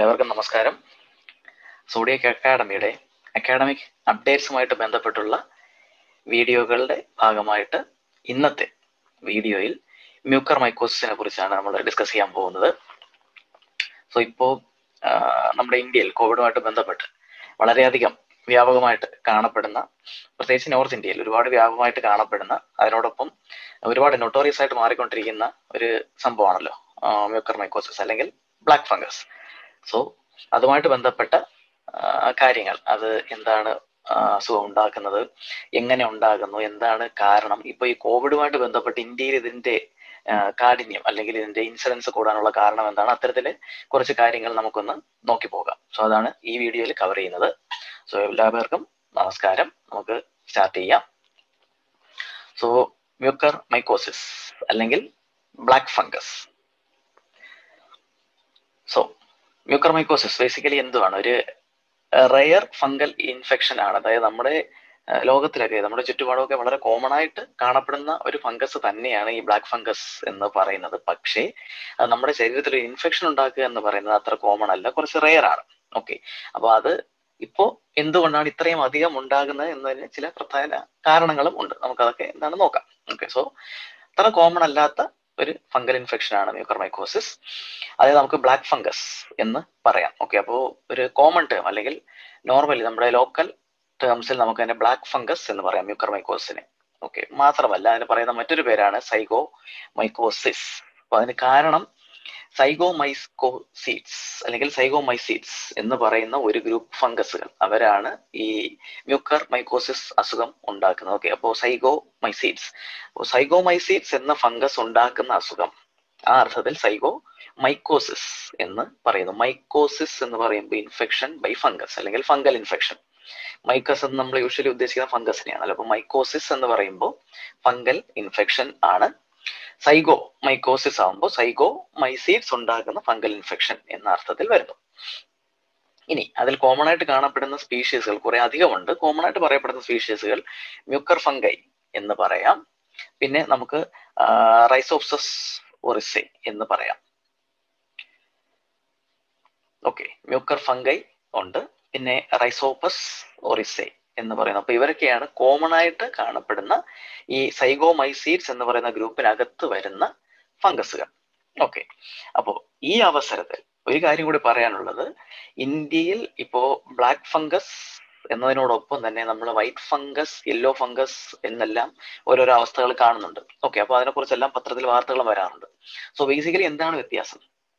എല്ലാവർക്കും നമസ്കാരം Zodiac അക്കാഡമിയുടെ academic അപ്ഡേറ്റ്സുമായിട്ട് ബന്ധപ്പെട്ടുള്ള വീഡിയോകളുടെ ഭാഗമായിട്ട് ഇന്നത്തെ വീഡിയോയിൽ മ്യൂക്കർ മൈക്കോസിനെ കുറിച്ചാണ് നമ്മൾ ഡിസ്കസ് ചെയ്യാൻ പോകുന്നത് സോ ഇപ്പോൾ നമ്മുടെ ഇന്ത്യയിൽ കോവിഡുമായിട്ട് ബന്ധപ്പെട്ട് വളരെയധികം വ്യാപകമായിട്ട് കാണപ്പെടുന്ന പ്രത്യേകിച്ച് നോർത്ത് ഇന്ത്യയിൽ ഒരുപാട് വ്യാപകമായിട്ട് കാണപ്പെടുന്ന അതിനോടൊപ്പം ഒരുപാട് നൊട്ടോറിയസ് ആയിട്ട് മാറിക്കൊണ്ടിരിക്കുന്ന ഒരു സംഭവമാണല്ലോ മ്യൂക്കർ മൈക്കോസിസ് അല്ലെങ്കിൽ ബ്ലാക്ക് ഫംഗസ് സോ അതുമായിട്ട് ബന്ധപ്പെട്ട കാര്യങ്ങൾ അത് എന്താണ് അസുഖം ഉണ്ടാക്കുന്നത് എങ്ങനെ ഉണ്ടാകുന്നു എന്താണ് കാരണം ഇപ്പൊ ഈ കോവിഡുമായിട്ട് ബന്ധപ്പെട്ട് ഇന്ത്യയിൽ ഇതിന്റെ കാഠിന്യം അല്ലെങ്കിൽ ഇതിന്റെ ഇൻസിഡൻസ് കൂടാനുള്ള കാരണം എന്താണ് അത്തരത്തില് കുറച്ച് കാര്യങ്ങൾ നമുക്കൊന്ന് നോക്കി പോകാം സോ അതാണ് ഈ വീഡിയോയിൽ കവർ ചെയ്യുന്നത് സോ എല്ലാവർക്കും നമസ്കാരം നമുക്ക് സ്റ്റാർട്ട് ചെയ്യാം സോ മ്യൂക്കർ മൈക്കോസിസ് അല്ലെങ്കിൽ black fungus so mucormycosis basically എന്തുവാണ് ഒരു റയർ ഫംഗൽ ഇൻഫെക്ഷൻ ആണ് അതായത് നമ്മുടെ ലോകത്തിലൊക്കെ നമ്മുടെ ചുറ്റുപാടൊക്കെ വളരെ കോമൺ ആയിട്ട് കാണപ്പെടുന്ന ഒരു ഫംഗസ് തന്നെയാണ് ഈ ബ്ലാക്ക് ഫംഗസ് എന്ന് പറയുന്നത് പക്ഷേ അത് നമ്മുടെ ശരീരത്തിൽ ഒരു ഇൻഫെക്ഷൻ ഉണ്ടാക്കുക എന്ന് പറയുന്നത് അത്ര കോമൺ അല്ല കുറച്ച് റയർ ആണ് ഓക്കെ അപ്പൊ അത് ഇപ്പോ എന്തുകൊണ്ടാണ് ഇത്രയും അധികം ഉണ്ടാകുന്നത് എന്നതിന് ചില പ്രധാന കാരണങ്ങളും ഉണ്ട് നമുക്കതൊക്കെ എന്താണ് നോക്കാം ഓക്കെ സോ അത്ര കോമൺ അല്ലാത്ത ഒരു ഫംഗൽ ഇൻഫെക്ഷൻ ആണ് മ്യൂക്കർമൈക്കോസിസ് അതായത് നമുക്ക് ബ്ലാക്ക് ഫംഗസ് എന്ന് പറയാം ഓക്കെ അപ്പോൾ ഒരു കോമൺ ടേം അല്ലെങ്കിൽ നോർമലി നമ്മുടെ ലോക്കൽ ടേംസിൽ നമുക്ക് അതിനെ ബ്ലാക്ക് ഫംഗസ് എന്ന് പറയാം മ്യൂക്കർമൈക്കോസിനെ ഓക്കെ മാത്രമല്ല അതിന് പറയുന്ന മറ്റൊരു പേരാണ് സൈഗോ മൈക്കോസിസ് അപ്പൊ അതിന് കാരണം സൈഗോമൈസ്കോസീഡ്സ് അല്ലെങ്കിൽ സൈഗോമൈസീഡ്സ് എന്ന് പറയുന്ന ഒരു ഗ്രൂപ്പ് ഫംഗസുകൾ അവരാണ് ഈ മ്യൂക്കർ മൈക്കോസിസ് അസുഖം ഉണ്ടാക്കുന്നത് ഓക്കെ അപ്പോൾ സൈഗോമൈസീഡ്സ് അപ്പോൾ സൈഗോമൈസീഡ്സ് എന്ന ഫംഗസ് ഉണ്ടാക്കുന്ന അസുഖം ആ അർത്ഥത്തിൽ സൈഗോ മൈക്കോസിസ് എന്ന് പറയുന്നു മൈക്കോസിസ് എന്ന് പറയുമ്പോൾ ഇൻഫെക്ഷൻ ബൈ ഫംഗസ് അല്ലെങ്കിൽ ഫംഗൽ ഇൻഫെക്ഷൻ മൈക്കസ് എന്ന് നമ്മൾ യൂഷ്വലി ഉദ്ദേശിക്കുന്ന ഫംഗസിനെയാണ് അപ്പോൾ മൈക്കോസിസ് എന്ന് പറയുമ്പോൾ ഫംഗൽ ഇൻഫെക്ഷൻ ആണ് സൈഗോ മൈക്കോസിസ് ആകുമ്പോൾ സൈഗോ മൈസീഡ്സ് ഉണ്ടാക്കുന്ന ഫംഗൽ ഇൻഫെക്ഷൻ എന്ന അർത്ഥത്തിൽ വരുന്നു ഇനി അതിൽ കോമൺ ആയിട്ട് കാണപ്പെടുന്ന സ്പീഷീസുകൾ കുറെ അധികമുണ്ട് കോമൺ ആയിട്ട് പറയപ്പെടുന്ന സ്പീഷീസുകൾ മ്യൂക്കർ ഫംഗൈ എന്ന് പറയാം പിന്നെ നമുക്ക് റൈസോപ്സസ് ഒറിസെ എന്ന് പറയാം ഓക്കെ മ്യൂക്കർ ഫംഗൈ ഉണ്ട് പിന്നെ റൈസോപ്പസ് ഒറിസെ എന്ന് പറയുന്നത് അപ്പൊ ഇവരൊക്കെയാണ് കോമൺ ആയിട്ട് കാണപ്പെടുന്ന ഈ സൈഗോമൈസീഡ്സ് എന്ന് പറയുന്ന ഗ്രൂപ്പിനകത്ത് വരുന്ന ഫംഗസുകൾ ഓക്കെ അപ്പോൾ ഈ അവസരത്തിൽ ഒരു കാര്യം കൂടി പറയാനുള്ളത് ഇന്ത്യയിൽ ഇപ്പോ ബ്ലാക്ക് ഫംഗസ് എന്നതിനോടൊപ്പം തന്നെ നമ്മൾ വൈറ്റ് ഫംഗസ് യെല്ലോ ഫംഗസ് എന്നെല്ലാം ഓരോരോ അവസ്ഥകൾ കാണുന്നുണ്ട് ഓക്കെ അപ്പൊ അതിനെക്കുറിച്ചെല്ലാം പത്രത്തിൽ വാർത്തകളും വരാറുണ്ട് സോ ബേസിക്കലി എന്താണ് വ്യത്യാസം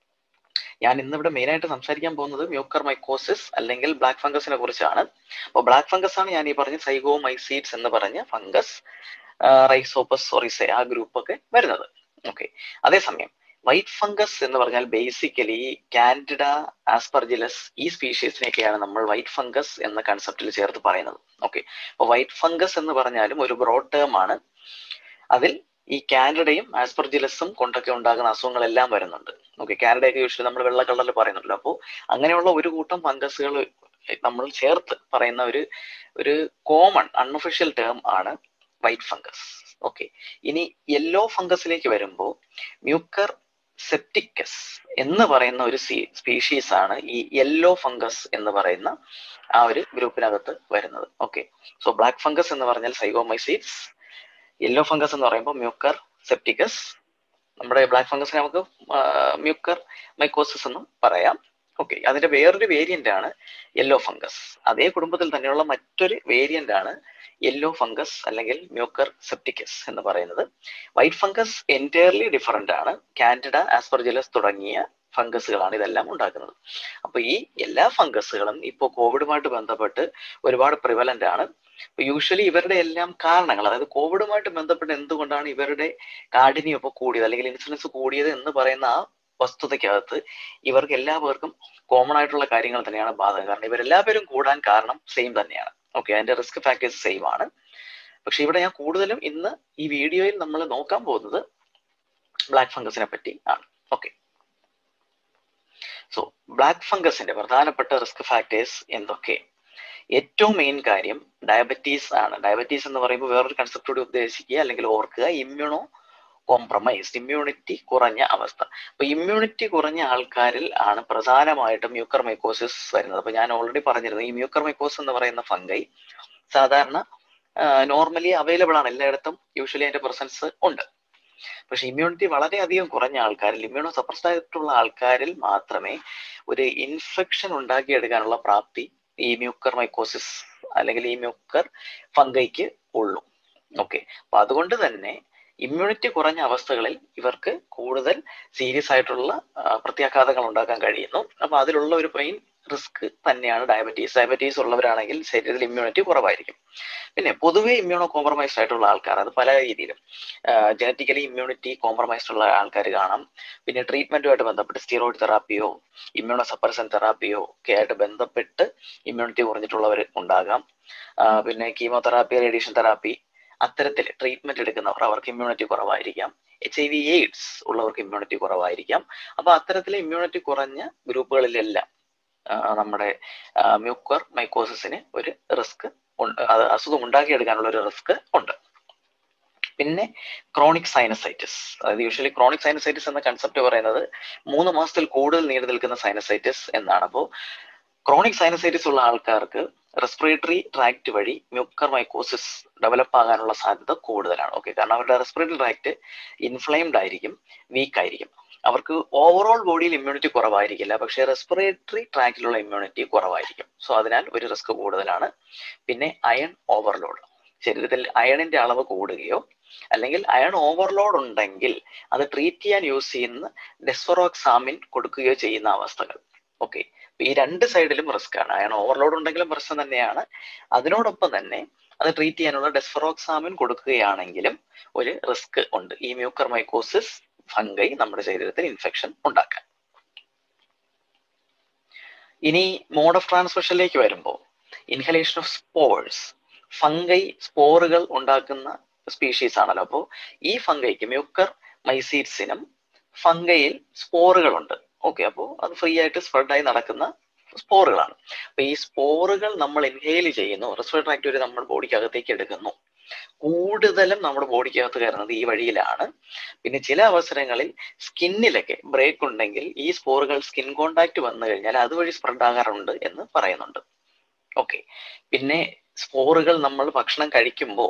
ഞാൻ ഇന്നിവിടെ മെയിൻ ആയിട്ട് സംസാരിക്കാൻ പോകുന്നത് മ്യൂക്കർ മൈക്കോസിസ് അല്ലെങ്കിൽ ബ്ലാക്ക് ഫംഗസിനെ കുറിച്ചാണ് അപ്പോൾ ബ്ലാക്ക് ഫംഗസ് ആണ് ഞാൻ ഈ പറഞ്ഞ സൈഗോമൈസീഡ്സ് എന്ന് പറഞ്ഞ ഫംഗസ് റൈസോപ്പസ് സോറിസെ ആ ഗ്രൂപ്പ് ഒക്കെ വരുന്നത് ഓക്കെ അതേസമയം വൈറ്റ് ഫംഗസ് എന്ന് പറഞ്ഞാൽ ബേസിക്കലി കാൻഡിഡ ആസ്പർജിലസ് ഈ സ്പീഷീസിനെയൊക്കെയാണ് നമ്മൾ വൈറ്റ് ഫംഗസ് എന്ന കൺസെപ്റ്റിൽ ചേർത്ത് പറയുന്നത് ഓക്കെ അപ്പോൾ വൈറ്റ് ഫംഗസ് എന്ന് പറഞ്ഞാലും ഒരു ബ്രോഡ് ടേം ആണ് അതിൽ ഈ കാനഡയും ആസ്പർജിലസും കൊണ്ടൊക്കെ ഉണ്ടാകുന്ന അസുഖങ്ങളെല്ലാം വരുന്നുണ്ട് ഓക്കെ കാനഡയൊക്കെ യൂഷ്വലി നമ്മൾ വെള്ള കളറിൽ പറയുന്നുണ്ടല്ലോ അപ്പോൾ അങ്ങനെയുള്ള ഒരു കൂട്ടം ഫംഗസുകൾ നമ്മൾ ചേർത്ത് പറയുന്ന ഒരു ഒരു കോമൺ അൺഒഫീഷ്യൽ ടേം ആണ് വൈറ്റ് ഫംഗസ് ഓക്കെ ഇനി യെല്ലോ ഫംഗസിലേക്ക് വരുമ്പോൾ മ്യൂക്കർ സെപ്റ്റിക്കസ് എന്ന് പറയുന്ന ഒരു സ്പീഷീസ് ആണ് ഈ യെല്ലോ ഫംഗസ് എന്ന് പറയുന്ന ആ ഒരു ഗ്രൂപ്പിനകത്ത് വരുന്നത് ഓക്കെ സോ ബ്ലാക്ക് ഫംഗസ് എന്ന് പറഞ്ഞാൽ സൈഗോമൈസീഡ്സ് യെല്ലോ ഫംഗസ് എന്ന് പറയുമ്പോൾ മ്യൂക്കർ സെപ്റ്റിക്കസ് നമ്മുടെ ബ്ലാക്ക് ഫംഗസിനെ നമുക്ക് മ്യൂക്കർ മൈക്കോസിസ് എന്നും പറയാം ഓക്കെ അതിന്റെ വേറൊരു വേരിയന്റ് ആണ് യെല്ലോ ഫംഗസ് അതേ കുടുംബത്തിൽ തന്നെയുള്ള മറ്റൊരു വേരിയന്റ് ആണ് യെല്ലോ ഫംഗസ് അല്ലെങ്കിൽ മ്യൂക്കർ സെപ്റ്റിക്കസ് എന്ന് പറയുന്നത് വൈറ്റ് ഫംഗസ് എൻറ്റയർലി ഡിഫറെന്റ് ആണ് കാൻഡിഡ ആസ്പർജിലസ് തുടങ്ങിയ ഫംഗസുകളാണ് ഇതെല്ലാം ഉണ്ടാക്കുന്നത് അപ്പൊ ഈ എല്ലാ ഫംഗസുകളും ഇപ്പോൾ കോവിഡുമായിട്ട് ബന്ധപ്പെട്ട് ഒരുപാട് പ്രിവലന്റ് ആണ് യൂഷ്വലി ഇവരുടെ എല്ലാം കാരണങ്ങൾ അതായത് കോവിഡുമായിട്ട് ബന്ധപ്പെട്ട് എന്തുകൊണ്ടാണ് ഇവരുടെ കാഠിന്യം ഇപ്പോൾ കൂടിയത് അല്ലെങ്കിൽ ഇൻസുലിൻസ് കൂടിയത് എന്ന് പറയുന്ന ആ വസ്തുതയ്ക്കകത്ത് ഇവർക്ക് എല്ലാവർക്കും കോമൺ ആയിട്ടുള്ള കാര്യങ്ങൾ തന്നെയാണ് ബാധകം കാരണം ഇവരെല്ലാവരും കൂടാൻ കാരണം സെയിം തന്നെയാണ് ഓക്കെ അതിന്റെ റിസ്ക് ഫാക്ടേഴ്സ് സെയിം ആണ് പക്ഷെ ഇവിടെ ഞാൻ കൂടുതലും ഇന്ന് ഈ വീഡിയോയിൽ നമ്മൾ നോക്കാൻ പോകുന്നത് ബ്ലാക്ക് ഫംഗസിനെ പറ്റി ആണ് ഓക്കെ സോ ബ്ലാക്ക് ഫംഗസിന്റെ പ്രധാനപ്പെട്ട റിസ്ക് ഫാക്ടേഴ്സ് എന്തൊക്കെ ഏറ്റവും മെയിൻ കാര്യം ഡയബറ്റീസ് ആണ് ഡയബറ്റീസ് എന്ന് പറയുമ്പോൾ വേറൊരു കൺസെപ്റ്റ് കൂടി ഉദ്ദേശിക്കുക അല്ലെങ്കിൽ ഓർക്കുക ഇമ്മ്യൂണോ കോംപ്രമൈസ്ഡ് ഇമ്മ്യൂണിറ്റി കുറഞ്ഞ അവസ്ഥ അപ്പൊ ഇമ്മ്യൂണിറ്റി കുറഞ്ഞ ആൾക്കാരിൽ ആണ് പ്രധാനമായിട്ടും മ്യൂക്കർ മൈക്കോസിസ് വരുന്നത് അപ്പൊ ഞാൻ ഓൾറെഡി പറഞ്ഞിരുന്നു ഈ മ്യൂക്കർ മൈക്കോസ് എന്ന് പറയുന്ന ഫംഗൈ സാധാരണ നോർമലി അവൈലബിൾ ആണ് എല്ലായിടത്തും യൂഷ്വലി അതിന്റെ പ്രസൻസ് ഉണ്ട് പക്ഷെ ഇമ്മ്യൂണിറ്റി വളരെയധികം കുറഞ്ഞ ആൾക്കാരിൽ ഇമ്മ്യൂണോ സപ്രസ്ഡ് ആയിട്ടുള്ള ആൾക്കാരിൽ മാത്രമേ ഒരു ഇൻഫെക്ഷൻ ഉണ്ടാക്കിയെടുക്കാനുള്ള പ്രാപ്തി ഈ മ്യൂക്കർ മൈക്കോസിസ് അല്ലെങ്കിൽ ഈ മ്യൂക്കർ ഫംഗൈക്ക് ഉള്ളൂ ഓക്കെ അപ്പൊ അതുകൊണ്ട് തന്നെ ഇമ്മ്യൂണിറ്റി കുറഞ്ഞ അവസ്ഥകളിൽ ഇവർക്ക് കൂടുതൽ സീരിയസ് ആയിട്ടുള്ള പ്രത്യാഘാതങ്ങൾ ഉണ്ടാക്കാൻ കഴിയുന്നു അപ്പൊ അതിലുള്ള ഒരു മെയിൻ റിസ്ക് തന്നെയാണ് ഡയബറ്റീസ് ഡയബറ്റീസ് ഉള്ളവരാണെങ്കിൽ ശരീരത്തിൽ ഇമ്മ്യൂണിറ്റി കുറവായിരിക്കും പിന്നെ പൊതുവെ ഇമ്മ്യൂണോ കോംപ്രമൈസ്ഡ് ആയിട്ടുള്ള ആൾക്കാർ അത് പല രീതിയിലും ജനറ്റിക്കലി ഇമ്മ്യൂണിറ്റി കോംപ്രമൈസ്ഡ് ഉള്ള ആൾക്കാർ കാണാം പിന്നെ ട്രീറ്റ്മെന്റുമായിട്ട് ബന്ധപ്പെട്ട് സ്റ്റിറോയിഡ് തെറാപ്പിയോ ഇമ്മ്യൂണോ സപ്പറസൻ തെറാപ്പിയോ ഒക്കെ ആയിട്ട് ബന്ധപ്പെട്ട് ഇമ്മ്യൂണിറ്റി കുറഞ്ഞിട്ടുള്ളവർ ഉണ്ടാകാം പിന്നെ കീമോതെറാപ്പി റേഡിയേഷൻ തെറാപ്പി അത്തരത്തിൽ ട്രീറ്റ്മെന്റ് എടുക്കുന്നവർ അവർക്ക് ഇമ്മ്യൂണിറ്റി കുറവായിരിക്കാം എച്ച് ഐ വി എയ്ഡ്സ് ഉള്ളവർക്ക് ഇമ്മ്യൂണിറ്റി കുറവായിരിക്കാം അപ്പൊ അത്തരത്തിലെ ഇമ്മ്യൂണിറ്റി കുറഞ്ഞ ഗ്രൂപ്പുകളിലെല്ലാം നമ്മുടെ മ്യൂക്കർ മൈക്കോസിന് ഒരു റിസ്ക് അത് അസുഖം ഉണ്ടാക്കിയെടുക്കാനുള്ള ഒരു റിസ്ക് ഉണ്ട് പിന്നെ ക്രോണിക് സൈനസൈറ്റിസ് അതായത് യൂഷ്വലി ക്രോണിക് സൈനസൈറ്റിസ് എന്ന കൺസെപ്റ്റ് പറയുന്നത് മൂന്ന് മാസത്തിൽ കൂടുതൽ നീണ്ടു നിൽക്കുന്ന സൈനസൈറ്റിസ് എന്നാണ് അപ്പോൾ ക്രോണിക് സൈനസൈറ്റിസ് ഉള്ള ആൾക്കാർക്ക് റെസ്പിറേറ്ററി ട്രാക്ട് വഴി മ്യൂക്കർ മൈക്കോസിസ് ഡെവലപ്പ് ആകാനുള്ള സാധ്യത കൂടുതലാണ് ഓക്കെ കാരണം അവരുടെ റെസ്പിറേറ്ററി ട്രാക്ട് ഇൻഫ്ലെയിംഡ് ആയിരിക്കും വീക്ക് ആയിരിക്കും അവർക്ക് ഓവറോൾ ബോഡിയിൽ ഇമ്മ്യൂണിറ്റി കുറവായിരിക്കില്ല പക്ഷേ റെസ്പിറേറ്ററി ട്രാക്കിലുള്ള ഇമ്മ്യൂണിറ്റി കുറവായിരിക്കും സോ അതിനാൽ ഒരു റിസ്ക് കൂടുതലാണ് പിന്നെ അയൺ ഓവർലോഡ് ശരീരത്തിൽ അയണിന്റെ അളവ് കൂടുകയോ അല്ലെങ്കിൽ അയൺ ഓവർലോഡ് ഉണ്ടെങ്കിൽ അത് ട്രീറ്റ് ചെയ്യാൻ യൂസ് ചെയ്യുന്ന ഡെസ്ഫറോക്സാമിൻ കൊടുക്കുകയോ ചെയ്യുന്ന അവസ്ഥകൾ ഓക്കെ ഈ രണ്ട് സൈഡിലും റിസ്ക് ആണ് അയൺ ഓവർലോഡ് ഉണ്ടെങ്കിലും പ്രശ്നം തന്നെയാണ് അതിനോടൊപ്പം തന്നെ അത് ട്രീറ്റ് ചെയ്യാനുള്ള ഡെസ്ഫറോക്സാമിൻ കൊടുക്കുകയാണെങ്കിലും ഒരു റിസ്ക് ഉണ്ട് ഈ മ്യൂക്കർ മൈക്കോസിസ് ഫംഗൈ നമ്മുടെ ശരീരത്തിൽ ഇൻഫെക്ഷൻ ഉണ്ടാക്കാൻ ഇനി മോഡ് ഓഫ് ട്രാൻസ്മിഷനിലേക്ക് വരുമ്പോൾ ഇൻഹലേഷൻ ഓഫ് സ്പോഴ്സ് ഫംഗൈ സ്പോറുകൾ ഉണ്ടാക്കുന്ന സ്പീഷീസ് ആണല്ലോ അപ്പോൾ ഈ ഫംഗൈക്ക് മ്യൂക്കർ മൈസീഡ്സിനും ഫംഗയിൽ സ്പോറുകളുണ്ട് ഓക്കെ അപ്പോൾ അത് ഫ്രീ ആയിട്ട് സ്പ്രെഡായി നടക്കുന്ന സ്പോറുകളാണ് അപ്പൊ ഈ സ്പോറുകൾ നമ്മൾ ഇൻഹെയിൽ ചെയ്യുന്നു റെസ്പിറേറ്ററി ട്രാക്ട് വരെ നമ്മൾ ബോഡിക്കകത്തേക്ക് എടുക്കുന്നു കൂടുതലും നമ്മുടെ ബോഡിക്കകത്ത് കയറുന്നത് ഈ വഴിയിലാണ് പിന്നെ ചില അവസരങ്ങളിൽ സ്കിന്നിലൊക്കെ ബ്രേക്ക് ഉണ്ടെങ്കിൽ ഈ സ്പോറുകൾ സ്കിൻ കോണ്ടാക്ട് വന്നു കഴിഞ്ഞാൽ അതുവഴി സ്പ്രെഡ് ആകാറുണ്ട് എന്ന് പറയുന്നുണ്ട് ഓക്കെ പിന്നെ സ്പോറുകൾ നമ്മൾ ഭക്ഷണം കഴിക്കുമ്പോൾ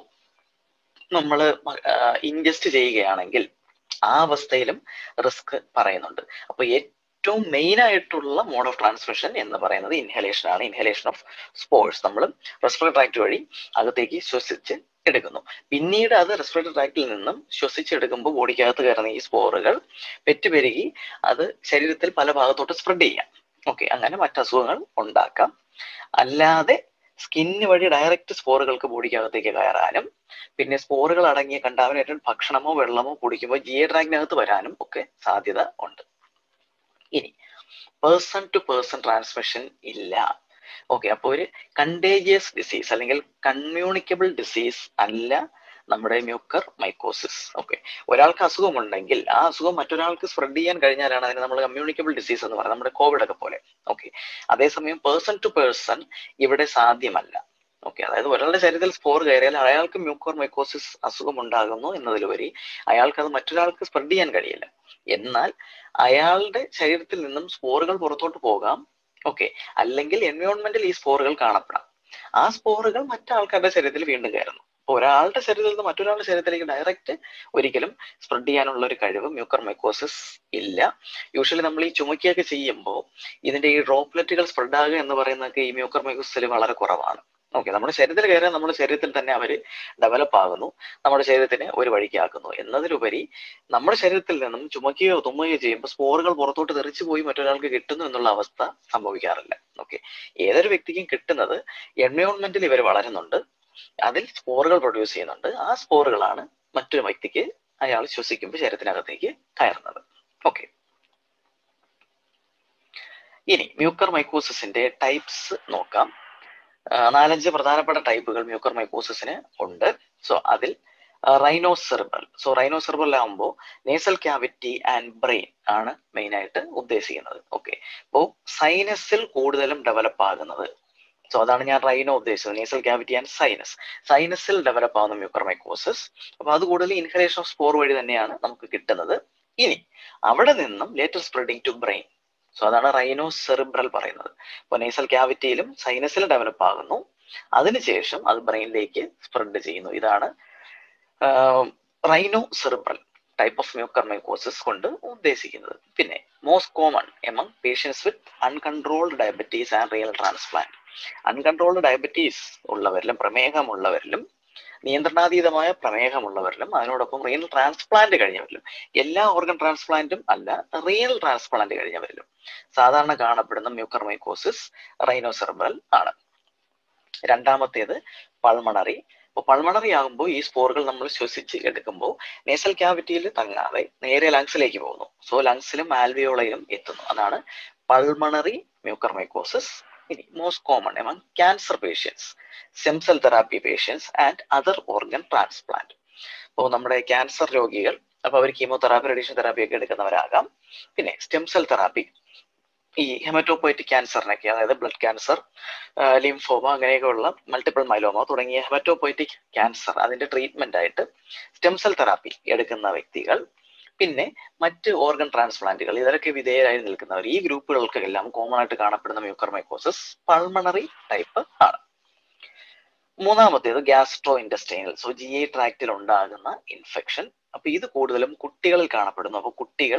നമ്മൾ ഇൻജസ്റ്റ് ചെയ്യുകയാണെങ്കിൽ ആ അവസ്ഥയിലും റിസ്ക് പറയുന്നുണ്ട് അപ്പൊ ഏറ്റവും മെയിൻ ആയിട്ടുള്ള മോഡ് ഓഫ് ട്രാൻസ്മിഷൻ എന്ന് പറയുന്നത് ഇൻഹലേഷൻ ആണ് ഇൻഹലേഷൻ ഓഫ് സ്പോർട്സ് നമ്മൾ റെസ്പിറേറ്ററി ട്രാക്ട് വഴി അകത്തേക്ക് ശ്വസിച്ച് എടുക്കുന്നു പിന്നീട് അത് റെസ്പിറേറ്ററി ട്രാക്റ്റിൽ നിന്നും ശ്വസിച്ചെടുക്കുമ്പോൾ ബോഡിക്കകത്ത് കയറുന്ന ഈ സ്പോറുകൾ പെറ്റുപെരുകി അത് ശരീരത്തിൽ പല ഭാഗത്തോട്ട് സ്പ്രെഡ് ചെയ്യാം ഓക്കെ അങ്ങനെ മറ്റ് അസുഖങ്ങൾ ഉണ്ടാക്കാം അല്ലാതെ സ്കിന്ന് വഴി ഡയറക്റ്റ് സ്പോറുകൾക്ക് ബോഡിക്കകത്തേക്ക് കയറാനും പിന്നെ സ്പോറുകൾ അടങ്ങിയ കണ്ടാമിനേറ്റഡ് ഭക്ഷണമോ വെള്ളമോ കുടിക്കുമ്പോൾ ജിയ ട്രാക്കിനകത്ത് വരാനും ഒക്കെ സാധ്യത ഉണ്ട് ഇനി പേഴ്സൺ ടു പേഴ്സൺ ട്രാൻസ്മിഷൻ ഇല്ല ഓക്കെ അപ്പോൾ ഒരു കണ്ടേജിയസ് ഡിസീസ് അല്ലെങ്കിൽ കമ്മ്യൂണിക്കബിൾ ഡിസീസ് അല്ല നമ്മുടെ മ്യൂക്കർ മൈക്കോസിസ് ഓക്കെ ഒരാൾക്ക് അസുഖമുണ്ടെങ്കിൽ ആ അസുഖം മറ്റൊരാൾക്ക് സ്പ്രെഡ് ചെയ്യാൻ കഴിഞ്ഞാലാണ് അതിന് നമ്മൾ കമ്മ്യൂണിക്കബിൾ ഡിസീസ് എന്ന് പറയുന്നത് നമ്മുടെ കോവിഡ് ഒക്കെ പോലെ ഓക്കെ അതേസമയം പേഴ്സൺ ടു പേഴ്സൺ ഇവിടെ സാധ്യമല്ല ഓക്കെ അതായത് ഒരാളുടെ ശരീരത്തിൽ സ്പോർ കയറിയാൽ അയാൾക്ക് മ്യൂക്കോർ മൈക്കോസിസ് അസുഖം ഉണ്ടാകുന്നു എന്നതിലുപരി അയാൾക്ക് അത് മറ്റൊരാൾക്ക് സ്പ്രെഡ് ചെയ്യാൻ കഴിയില്ല എന്നാൽ അയാളുടെ ശരീരത്തിൽ നിന്നും സ്പോറുകൾ പുറത്തോട്ട് പോകാം ഓക്കെ അല്ലെങ്കിൽ എൻവയോൺമെന്റിൽ ഈ സ്പോറുകൾ കാണപ്പെടാം ആ സ്പോറുകൾ മറ്റാൾക്കാരുടെ ശരീരത്തിൽ വീണ്ടും കയറുന്നു അപ്പൊ ഒരാളുടെ ശരീരത്തിൽ നിന്ന് മറ്റൊരാളുടെ ശരീരത്തിലേക്ക് ഡയറക്റ്റ് ഒരിക്കലും സ്പ്രെഡ് ചെയ്യാനുള്ള ഒരു കഴിവ് മ്യൂക്കർ മൈക്കോസിസ് ഇല്ല യൂഷ്വലി നമ്മൾ ഈ ചുമക്കിയൊക്കെ ചെയ്യുമ്പോൾ ഇതിന്റെ ഈ ഡ്രോപ്ലെറ്റുകൾ സ്പ്രെഡ് ആകുക എന്ന് പറയുന്നതൊക്കെ ഈ മ്യൂക്കർ മൈക്കോസിൽ വളരെ കുറവാണ് ഓക്കെ നമ്മുടെ ശരീരത്തിൽ കയറിയാൽ നമ്മുടെ ശരീരത്തിൽ തന്നെ അവർ ഡെവലപ്പ് ആകുന്നു നമ്മുടെ ശരീരത്തിനെ ഒരു വഴിക്കാക്കുന്നു എന്നതിലുപരി നമ്മുടെ ശരീരത്തിൽ നിന്നും ചുമക്കുകയോ തുമ്മുകയോ ചെയ്യുമ്പോൾ സ്പോറുകൾ പുറത്തോട്ട് തെറിച്ചു പോയി മറ്റൊരാൾക്ക് കിട്ടുന്നു എന്നുള്ള അവസ്ഥ സംഭവിക്കാറില്ല ഓക്കെ ഏതൊരു വ്യക്തിക്കും കിട്ടുന്നത് എൻവയോൺമെന്റിൽ ഇവർ വളരുന്നുണ്ട് അതിൽ സ്പോറുകൾ പ്രൊഡ്യൂസ് ചെയ്യുന്നുണ്ട് ആ സ്പോറുകളാണ് മറ്റൊരു വ്യക്തിക്ക് അയാൾ ശ്വസിക്കുമ്പോൾ ശരീരത്തിനകത്തേക്ക് കയറുന്നത് ഓക്കെ ഇനി മ്യൂക്കർ മൈക്കോസിന്റെ ടൈപ്സ് നോക്കാം നാലഞ്ച് പ്രധാനപ്പെട്ട ടൈപ്പുകൾ മ്യൂക്കർ മൈക്കോസിന് ഉണ്ട് സോ അതിൽ റൈനോസെർബൽ സോ റൈനോസെർബൽ ആകുമ്പോൾ നേസൽ ക്യാവിറ്റി ആൻഡ് ബ്രെയിൻ ആണ് മെയിൻ ആയിട്ട് ഉദ്ദേശിക്കുന്നത് ഓക്കെ അപ്പോൾ സൈനസിൽ കൂടുതലും ഡെവലപ്പ് ആകുന്നത് സോ അതാണ് ഞാൻ റൈനോ ഉദ്ദേശിച്ചത് നേസൽ ക്യാവിറ്റി ആൻഡ് സൈനസ് സൈനസിൽ ഡെവലപ്പ് ആവുന്ന മ്യൂക്കർമൈക്കോസിസ് അപ്പൊ അത് കൂടുതൽ ഇൻഹലേഷൻ ഓഫ് സ്പോർ വഴി തന്നെയാണ് നമുക്ക് കിട്ടുന്നത് ഇനി അവിടെ നിന്നും later spreading to brain so അതാണ് റൈനോ സെറിബ്രൽ പറയുന്നത് അപ്പോൾ നേസൽ ക്യാവിറ്റിയിലും സൈനസിലും ഡെവലപ്പ് ആകുന്നു അതിനുശേഷം അത് ബ്രെയിനിലേക്ക് സ്പ്രെഡ് ചെയ്യുന്നു ഇതാണ് rhino cerebral type of mucormycosis കൊണ്ട് ഉദ്ദേശിക്കുന്നത് പിന്നെ most common among patients with uncontrolled diabetes and റിയൽ ട്രാൻസ്പ്ലാന്റ് അൺകൺട്രോൾഡ് ഡയബറ്റീസ് ഉള്ളവരിലും പ്രമേഹമുള്ളവരിലും നിയന്ത്രണാതീതമായ പ്രമേഹമുള്ളവരിലും അതിനോടൊപ്പം റിയൽ ട്രാൻസ്പ്ലാന്റ് കഴിഞ്ഞവരിലും എല്ലാ ഓർഗൻ ട്രാൻസ്പ്ലാന്റും അല്ല റിയൽ ട്രാൻസ്പ്ലാന്റ് കഴിഞ്ഞവരിലും സാധാരണ കാണപ്പെടുന്ന മ്യൂക്കർമൈക്കോസിസ് റൈനോസെർബൽ ആണ് രണ്ടാമത്തേത് പൾമണറി അപ്പോൾ പൾമണറി ആകുമ്പോൾ ഈ സ്പോറുകൾ നമ്മൾ ശ്വസിച്ച് എടുക്കുമ്പോൾ നേസൽ ക്യാവിറ്റിയിൽ തങ്ങാതെ നേരെ ലങ്സിലേക്ക് പോകുന്നു സോ ലങ്സിലും ആൽവിയോളയിലും എത്തുന്നു അതാണ് പൾമണറി മ്യൂക്കർമൈക്കോസിസ് ഇനി most common among cancer patients stem cell therapy patients and other organ transplant അപ്പോൾ നമ്മുടെ ക്യാൻസർ രോഗികൾ അപ്പോൾ അവർ കീമോതെറാപ്പി റേഡിയേഷൻ തെറാപ്പി ഒക്കെ എടുക്കുന്നവരാകാം പിന്നെ സ്റ്റെം സെൽ തെറാപ്പി ഈ ഹെമറ്റോപോയിറ്റിക് ക്യാൻസറിനൊക്കെ അതായത് ബ്ലഡ് ക്യാൻസർ ലിംഫോമ അങ്ങനെയൊക്കെയുള്ള മൾട്ടിപ്പിൾ മൈലോമ തുടങ്ങിയ ഹെമറ്റോപോയിറ്റിക് ക്യാൻസർ അതിന്റെ ട്രീറ്റ്മെന്റ് ആയിട്ട് സ്റ്റെം സെൽ തെറാപ്പി എടുക്കുന്ന വ്യക്തികൾ പിന്നെ മറ്റ് ഓർഗൻ ട്രാൻസ്പ്ലാന്റുകൾ ഇതിലൊക്കെ വിധേയരായി നിൽക്കുന്നവർ ഈ ഗ്രൂപ്പുകൾക്കെല്ലാം കോമൺ ആയിട്ട് കാണപ്പെടുന്ന മ്യൂക്കർമൈക്കോസിസ് പൾമണറി ടൈപ്പ് ആണ് മൂന്നാമത്തേത് gastro intestinal so G I ട്രാക്റ്റിൽ ഉണ്ടാകുന്ന ഇൻഫെക്ഷൻ അപ്പൊ ഇത് കൂടുതലും കുട്ടികളിൽ കാണപ്പെടുന്നു അപ്പൊ കുട്ടികൾ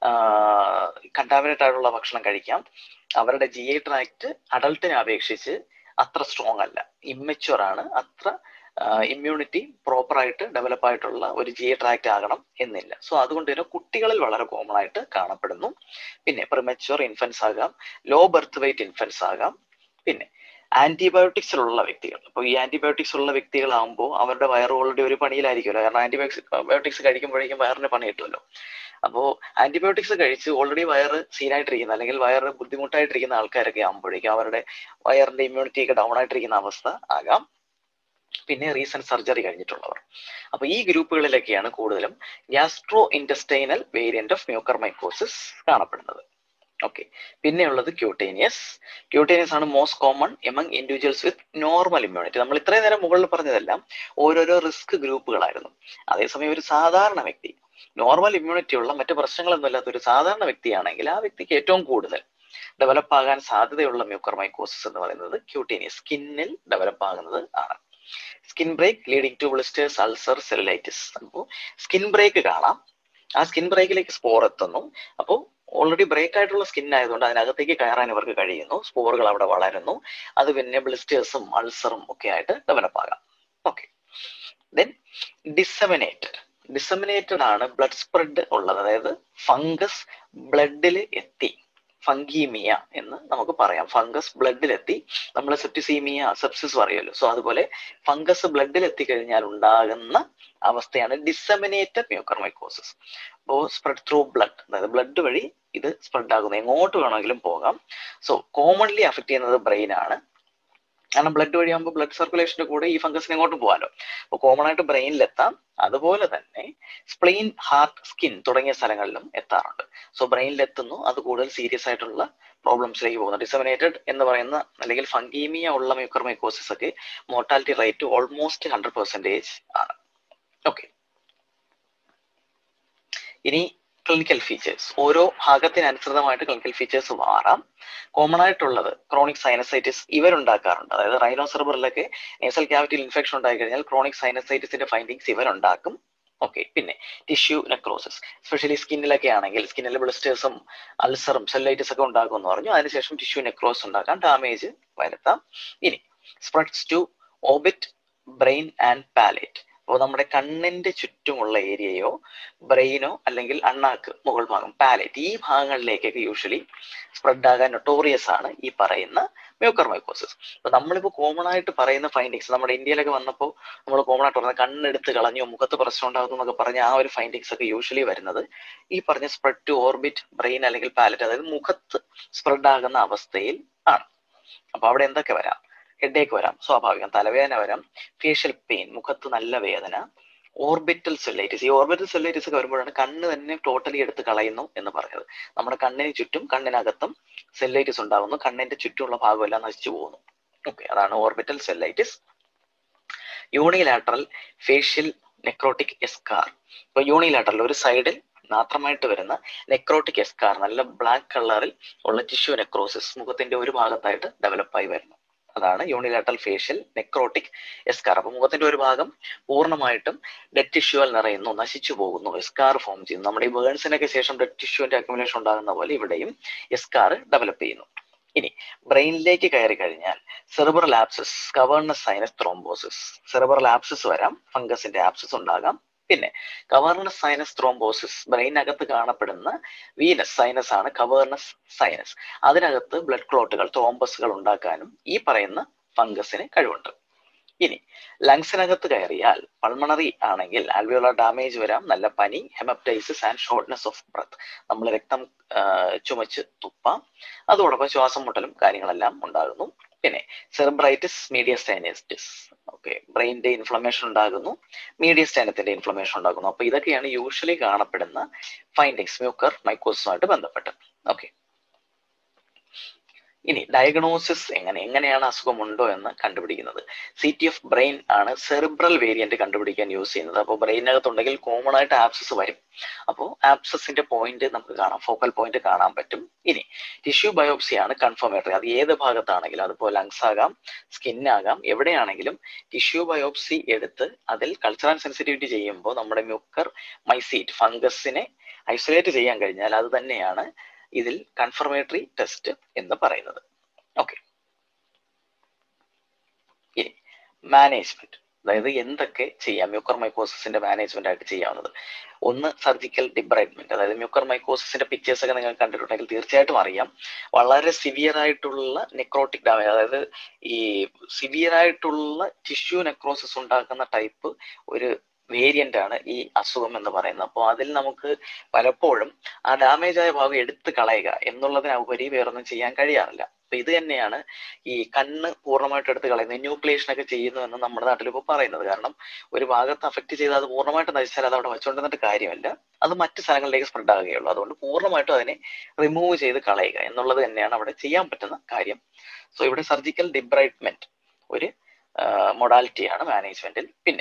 കണ്ടാമിനേറ്റ് ആയിട്ടുള്ള ഭക്ഷണം കഴിക്കാം അവരുടെ ജി ഐ ട്രാക്ട് അഡൾട്ടിനെ അപേക്ഷിച്ച് അത്ര സ്ട്രോങ് അല്ല ഇമ്മച്വർ ആണ് അത്ര ഇമ്മ്യൂണിറ്റി പ്രോപ്പർ ആയിട്ട് ഡെവലപ്പ് ആയിട്ടുള്ള ഒരു ജി ഐ ട്രാക്ട് ആകണം എന്നില്ല സോ അതുകൊണ്ട് തന്നെ കുട്ടികളിൽ വളരെ കോമൺ ആയിട്ട് കാണപ്പെടുന്നു പിന്നെ പ്രിമച്വർ ഇൻഫൻസ് ആകാം ലോ ബർത്ത് വെയിറ്റ് ഇൻഫൻസ് ആകാം പിന്നെ ആന്റിബയോട്ടിക്സിലുള്ള വ്യക്തികൾ അപ്പോൾ ഈ ആന്റിബയോട്ടിക്സ് ഉള്ള വ്യക്തികളാകുമ്പോൾ അവരുടെ വയറ് ഓൾറെഡി ഒരു പണിയിലായിരിക്കുമല്ലോ കാരണം ആന്റിബയോട്ടിക്സ് കഴിക്കുമ്പോഴേക്കും വയറിന് പണി കിട്ടുമല്ലോ അപ്പോൾ ആന്റിബയോട്ടിക്സ് കഴിച്ച് ഓൾറെഡി വയറ് സീനായിട്ടിരിക്കുന്ന അല്ലെങ്കിൽ വയറ് ബുദ്ധിമുട്ടായിട്ടിരിക്കുന്ന ആൾക്കാരൊക്കെ ആകുമ്പോഴേക്കും അവരുടെ വയറിന്റെ ഇമ്മ്യൂണിറ്റി ഒക്കെ ഡൗൺ ആയിട്ടിരിക്കുന്ന അവസ്ഥ ആകാം പിന്നെ റീസെന്റ് സർജറി കഴിഞ്ഞിട്ടുള്ളവർ അപ്പൊ ഈ ഗ്രൂപ്പുകളിലൊക്കെയാണ് കൂടുതലും gastro intestinal variant of mucormycosis കാണപ്പെടുന്നത് ഓക്കെ പിന്നെയുള്ളത് ക്യൂട്ടേനിയസ് ക്യൂട്ടേനിയസ് ആണ് most common among individuals with normal immunity നമ്മൾ ഇത്രയും നേരം മുകളിൽ പറഞ്ഞതെല്ലാം ഓരോരോ റിസ്ക് ഗ്രൂപ്പുകളായിരുന്നു അതേസമയം ഒരു സാധാരണ വ്യക്തി നോർമൽ ഇമ്മ്യൂണിറ്റി ഉള്ള മറ്റു പ്രശ്നങ്ങളൊന്നും ഇല്ലാത്ത ഒരു സാധാരണ വ്യക്തിയാണെങ്കിൽ ആ വ്യക്തിക്ക് ഏറ്റവും കൂടുതൽ ഡെവലപ്പ് ആകാൻ സാധ്യതയുള്ള മ്യൂക്കർമൈക്കോസിസ് എന്ന് പറയുന്നത് ക്യൂട്ടേനിയസ് സ്കിന്നിൽ ഡെവലപ്പ് ആകുന്നത് ആണ് skin break leading to blisters ulcer cellulitis അപ്പോൾ സ്കിൻ ബ്രേക്ക് കാണാം ആ സ്കിൻ ബ്രേക്കിലേക്ക് സ്പോർ എത്തുന്നു അപ്പോൾ ഓൾറെഡി ബ്രേക്ക് ആയിട്ടുള്ള സ്കിൻ ആയതുകൊണ്ട് അതിനകത്തേക്ക് കയറാൻ ഇവർക്ക് കഴിയുന്നു സ്പോറുകൾ അവിടെ വളരുന്നു അത് പിന്നെ ബ്ലിസ്റ്റേഴ്സും അൾസറും ഒക്കെ ആയിട്ട് ഡെവലപ്പ് ആകാം ഓക്കെ ദെൻ ഡിസമിനേറ്റഡ് ഡിസമിനേറ്റഡ് ആണ് ബ്ലഡ് സ്പ്രെഡ് ഉള്ളത് അതായത് ഫംഗസ് ബ്ലഡിൽ എത്തി ഫംഗീമിയ എന്ന് നമുക്ക് പറയാം ഫംഗസ് ബ്ലഡിലെത്തി നമ്മൾ സെപ്റ്റിസീമിയ സെപ്സിസ് പറയുമല്ലോ സോ അതുപോലെ ഫംഗസ് ബ്ലഡിൽ എത്തിക്കഴിഞ്ഞാൽ ഉണ്ടാകുന്ന അവസ്ഥയാണ് ഡിസമിനേറ്റഡ് മ്യൂക്കർമൈക്കോസിസ് അപ്പോൾ സ്പ്രെഡ് ത്രൂ ബ്ലഡ് അതായത് ബ്ലഡ് വഴി ഇത് സ്പ്രെഡ് ആകുന്നത് എങ്ങോട്ട് വേണമെങ്കിലും പോകാം സോ കോമൺലി അഫക്ട് ചെയ്യുന്നത് ബ്രെയിൻ ആണ് കാരണം ബ്ലഡ് വഴിയാകുമ്പോൾ ബ്ലഡ് സർക്കുലേഷന്റെ കൂടെ ഈ ഫംഗസിന് എങ്ങോട്ടും പോകാമല്ലോ അപ്പോൾ കോമൺ ആയിട്ട് ബ്രെയിനിൽ എത്താം അതുപോലെ തന്നെ സ്പ്ലെയിൻ ഹാർട്ട് സ്കിൻ തുടങ്ങിയ സ്ഥലങ്ങളിലും എത്താറുണ്ട് സോ ബ്രെയിനിൽ എത്തുന്നു അത് കൂടുതൽ സീരിയസ് ആയിട്ടുള്ള പ്രോബ്ലംസിലേക്ക് പോകുന്നു ഡിസമിനേറ്റഡ് എന്ന് പറയുന്ന അല്ലെങ്കിൽ ഫംഗീമിയ ഉള്ള മ്യൂക്കർമൈക്കോസിസ് ഒക്കെ mortality rate almost hundred percentage ആണ് ഓക്കെ ഇനി ക്ലിനിക്കൽ ഫീച്ചേഴ്സ് ഓരോ ഭാഗത്തിനനുസൃതമായിട്ട് ക്ലിനിക്കൽ ഫീച്ചേഴ്സ് മാറാം കോമൺ ആയിട്ടുള്ളത് ക്രോണിക് സൈനസൈറ്റിസ് ഇവരുണ്ടാക്കാറുണ്ട് അതായത് റൈനോസെർബറിലൊക്കെ നേസൽ ക്യാവിറ്റിയിൽ ഇൻഫെക്ഷൻ ഉണ്ടായി കഴിഞ്ഞാൽ ക്രോണിക് സൈനസൈറ്റിസിന്റെ ഫൈൻഡിങ്സ് ഇവരുണ്ടാക്കും ഓക്കെ പിന്നെ ടിഷ്യൂ നെക്രോസിസ് എസ്പെഷ്യലി സ്കിന്നിലൊക്കെ ആണെങ്കിൽ സ്കിന്നിൽ ബ്ലിസ്റ്റേഴ്സും അൾസറും സെല്ലൈറ്റിസ് ഒക്കെ ഉണ്ടാക്കും എന്ന് പറഞ്ഞു അതിനുശേഷം ടിഷ്യൂ നെക്രോസ് ഉണ്ടാക്കാം ഡാമേജ് വരുത്താം ഇനി spreads to orbit brain and palate അപ്പോൾ നമ്മുടെ കണ്ണിന്റെ ചുറ്റുമുള്ള ഏരിയയോ ബ്രെയിനോ അല്ലെങ്കിൽ അണ്ണാക്ക് മുകൾ ഭാഗം പാലറ്റ് ഈ ഭാഗങ്ങളിലേക്കൊക്കെ യൂഷ്വലി സ്പ്രെഡ് ആകാൻ നൊട്ടോറിയസ് ആണ് ഈ പറയുന്ന മ്യൂക്കർമൈക്കോസിസ് അപ്പൊ നമ്മളിപ്പോൾ കോമൺ ആയിട്ട് പറയുന്ന ഫൈൻഡിങ്സ് നമ്മുടെ ഇന്ത്യയിലൊക്കെ വന്നപ്പോൾ നമ്മൾ കോമൺ ആയിട്ട് പറയുന്നത് കണ്ണെടുത്ത് കളഞ്ഞു മുഖത്ത് പ്രശ്നം ഉണ്ടാകുന്നു എന്നൊക്കെ പറഞ്ഞ ആ ഒരു ഫൈൻഡിങ്സ് ഒക്കെ യൂഷ്വലി വരുന്നത് ഈ പറഞ്ഞ സ്പ്രെഡ് ടു ഓർബിറ്റ് ബ്രെയിൻ അല്ലെങ്കിൽ പാലറ്റ് അതായത് മുഖത്ത് സ്പ്രെഡ് ആകുന്ന അവസ്ഥയിൽ ആണ് അപ്പൊ അവിടെ എന്തൊക്കെ വരാം ഹെഡേക്ക് വരാം സ്വാഭാവികം തലവേദന വരാം ഫേഷ്യൽ പെയിൻ മുഖത്ത് നല്ല വേദന ഓർബിറ്റൽ സെല്ലൈറ്റിസ് ഈ ഓർബിറ്റൽ സെല്ലൈറ്റിസ് ഒക്കെ വരുമ്പോഴാണ് കണ്ണ് തന്നെ ടോട്ടലി എടുത്ത് കളയുന്നു എന്ന് പറഞ്ഞത് നമ്മുടെ കണ്ണിന് ചുറ്റും കണ്ണിനകത്തും സെല്ലൈറ്റിസ് ഉണ്ടാകുന്നു കണ്ണിന്റെ ചുറ്റുമുള്ള ഭാഗമെല്ലാം നശിച്ചു പോകുന്നു ഓക്കെ അതാണ് orbital cellulitis unilateral facial necrotic eschar ഇപ്പൊ യൂണിലാറ്ററൽ ഒരു സൈഡിൽ മാത്രമായിട്ട് വരുന്ന നെക്രോട്ടിക് എസ്കാർ നല്ല ബ്ലാക്ക് കളറിൽ ഉള്ള ടിഷ്യൂ നെക്രോസിസ് മുഖത്തിന്റെ ഒരു ഭാഗത്തായിട്ട് ഡെവലപ്പായി വരുന്നു അതാണ് യൂണിലാറ്ററൽ ഫേഷ്യൽ നെക്രോട്ടിക് എസ്കാർ അപ്പൊ മുഖത്തിന്റെ ഒരു ഭാഗം പൂർണ്ണമായിട്ടും ഡെഡ് ടിഷ്യൂവൽ നിറയുന്നു നശിച്ചു പോകുന്നു എസ്കാർ ഫോം ചെയ്യുന്നു നമ്മുടെ ഈ ബേൺസിനൊക്കെ ശേഷം ഡെഡ് ടിഷ്യൂവിന്റെ അക്യുമുലേഷൻ ഉണ്ടാകുന്ന പോലെ ഇവിടെയും എസ്കാർ ഡെവലപ്പ് ചെയ്യുന്നു ഇനി ബ്രെയിനിലേക്ക് കയറി കഴിഞ്ഞാൽ cerebral abscess cavernous sinus thrombosis cerebral abscess വരാം ഫംഗസിന്റെ ആപ്സസ് ഉണ്ടാകാം പിന്നെ കവേർണസ് സൈനസ് ത്രോംബോസിസ് ബ്രെയിനകത്ത് കാണപ്പെടുന്ന വീനസ് സൈനസ് ആണ് കവേർണസ് സൈനസ് അതിനകത്ത് ബ്ലഡ് ക്ലോട്ടുകൾ ത്രോംബസുകൾ ഉണ്ടാക്കാനും ഈ പറയുന്ന ഫംഗസിന് കഴിവുണ്ട് ഇനി ലങ്സിനകത്ത് കയറിയാൽ പൾമണറി ആണെങ്കിൽ ആൽവിയോളർ ഡാമേജ് വരാം നല്ല പനി haemoptysis and shortness of breath നമ്മൾ രക്തം ചുമച്ച് തുപ്പാം അതോടൊപ്പം ശ്വാസം മുട്ടലും കാര്യങ്ങളെല്ലാം ഉണ്ടാകുന്നു പിന്നെ സെറിബ്രൈറ്റിസ് മീഡിയസ്റ്റൈനൈറ്റിസ് ഓക്കെ ബ്രെയിനിന്റെ ഇൻഫ്ലമേഷൻ ഉണ്ടാകുന്നു മീഡിയസ്റ്റൈനത്തിന്റെ ഇൻഫ്ലമേഷൻ ഉണ്ടാകുന്നു അപ്പൊ ഇതൊക്കെയാണ് യൂഷ്വലി കാണപ്പെടുന്ന ഫൈൻഡിങ്സ് മ്യൂക്കർ മൈക്കോസുമായിട്ട് ബന്ധപ്പെട്ട് ഓക്കെ ഇനി ഡയഗ്നോസിസ് എങ്ങനെ എങ്ങനെയാണ് അസുഖമുണ്ടോ എന്ന് കണ്ടുപിടിക്കുന്നത് സി ടി എഫ് ബ്രെയിൻ ആണ് സെറിബ്രൽ വേരിയന്റ് കണ്ടുപിടിക്കാൻ യൂസ് ചെയ്യുന്നത് അപ്പോൾ ബ്രെയിനകത്തുണ്ടെങ്കിൽ കോമൺ ആയിട്ട് ആപ്സസ് വരും അപ്പോൾ ആപ്സസിന്റെ പോയിന്റ് നമുക്ക് കാണാം ഫോക്കൽ പോയിന്റ് കാണാൻ പറ്റും ഇനി ടിഷ്യൂ ബയോപ്സി ആണ് കൺഫർമേറ്ററി അത് ഏത് ഭാഗത്താണെങ്കിലും അതിപ്പോൾ ലങ്സ് ആകാം സ്കിൻ ആകാം എവിടെയാണെങ്കിലും ടിഷ്യൂ ബയോപ്സി എടുത്ത് അതിൽ കൾച്ചറൽ സെൻസിറ്റിവിറ്റി ചെയ്യുമ്പോൾ നമ്മുടെ മ്യൂക്കർ മൈസീറ്റ് ഫംഗസിനെ ഐസൊലേറ്റ് ചെയ്യാൻ കഴിഞ്ഞാൽ അത് തന്നെയാണ് ഇതിൽ കൺഫർമേറ്ററി ടെസ്റ്റ് എന്ന് പറയുന്നത് ഓക്കെ ഇനി മാനേജ്മെന്റ് അതായത് എന്തൊക്കെ ചെയ്യാം മ്യൂക്കർ മൈക്കോസിന്റെ മാനേജ്മെന്റ് ആയിട്ട് ചെയ്യാവുന്നത് ഒന്ന് സർജിക്കൽ ഡിബ്രൈറ്റ്മെന്റ് അതായത് മ്യൂക്കർ മൈക്കോസിന്റെ പിക്ചേഴ്സ് ഒക്കെ നിങ്ങൾ കണ്ടിട്ടുണ്ടെങ്കിൽ തീർച്ചയായിട്ടും അറിയാം വളരെ സിവിയർ ആയിട്ടുള്ള നെക്രോട്ടിക് ഡാമേജ് അതായത് ഈ സിവിയർ ആയിട്ടുള്ള ടിഷ്യൂ നെക്രോസിസ് ഉണ്ടാക്കുന്ന ടൈപ്പ് ഒരു വേരിയന്റ് ആണ് ഈ അസുഖം എന്ന് പറയുന്നത് അപ്പോൾ അതിൽ നമുക്ക് പലപ്പോഴും ആ ഡാമേജ് ആയ ഭാഗം എടുത്തു കളയുക എന്നുള്ളതിനുപരി വേറൊന്നും ചെയ്യാൻ കഴിയാറില്ല അപ്പൊ ഇത് തന്നെയാണ് ഈ കണ്ണ് പൂർണ്ണമായിട്ട് എടുത്ത് കളയുന്നത് ന്യൂക്ലിയേഷൻ ഒക്കെ ചെയ്യുന്നു എന്ന് നമ്മുടെ നാട്ടിൽ ഇപ്പോൾ പറയുന്നത് കാരണം ഒരു ഭാഗത്ത് അഫക്ട് ചെയ്ത് അത് പൂർണ്ണമായിട്ട് നശിച്ചാൽ അത് അവിടെ വെച്ചുകൊണ്ടിരുന്നിട്ട് കാര്യമില്ല അത് മറ്റു സ്ഥലങ്ങളിലേക്ക് സ്പ്രെഡ് ആകുകയുള്ളൂ അതുകൊണ്ട് പൂർണ്ണമായിട്ടും അതിനെ റിമൂവ് ചെയ്ത് കളയുക എന്നുള്ളത് തന്നെയാണ് അവിടെ ചെയ്യാൻ പറ്റുന്ന കാര്യം സോ ഇവിടെ സർജിക്കൽ ഡിബ്രൈറ്റ്മെന്റ് ഒരു മൊഡാലിറ്റിയാണ് മാനേജ്മെന്റിൽ പിന്നെ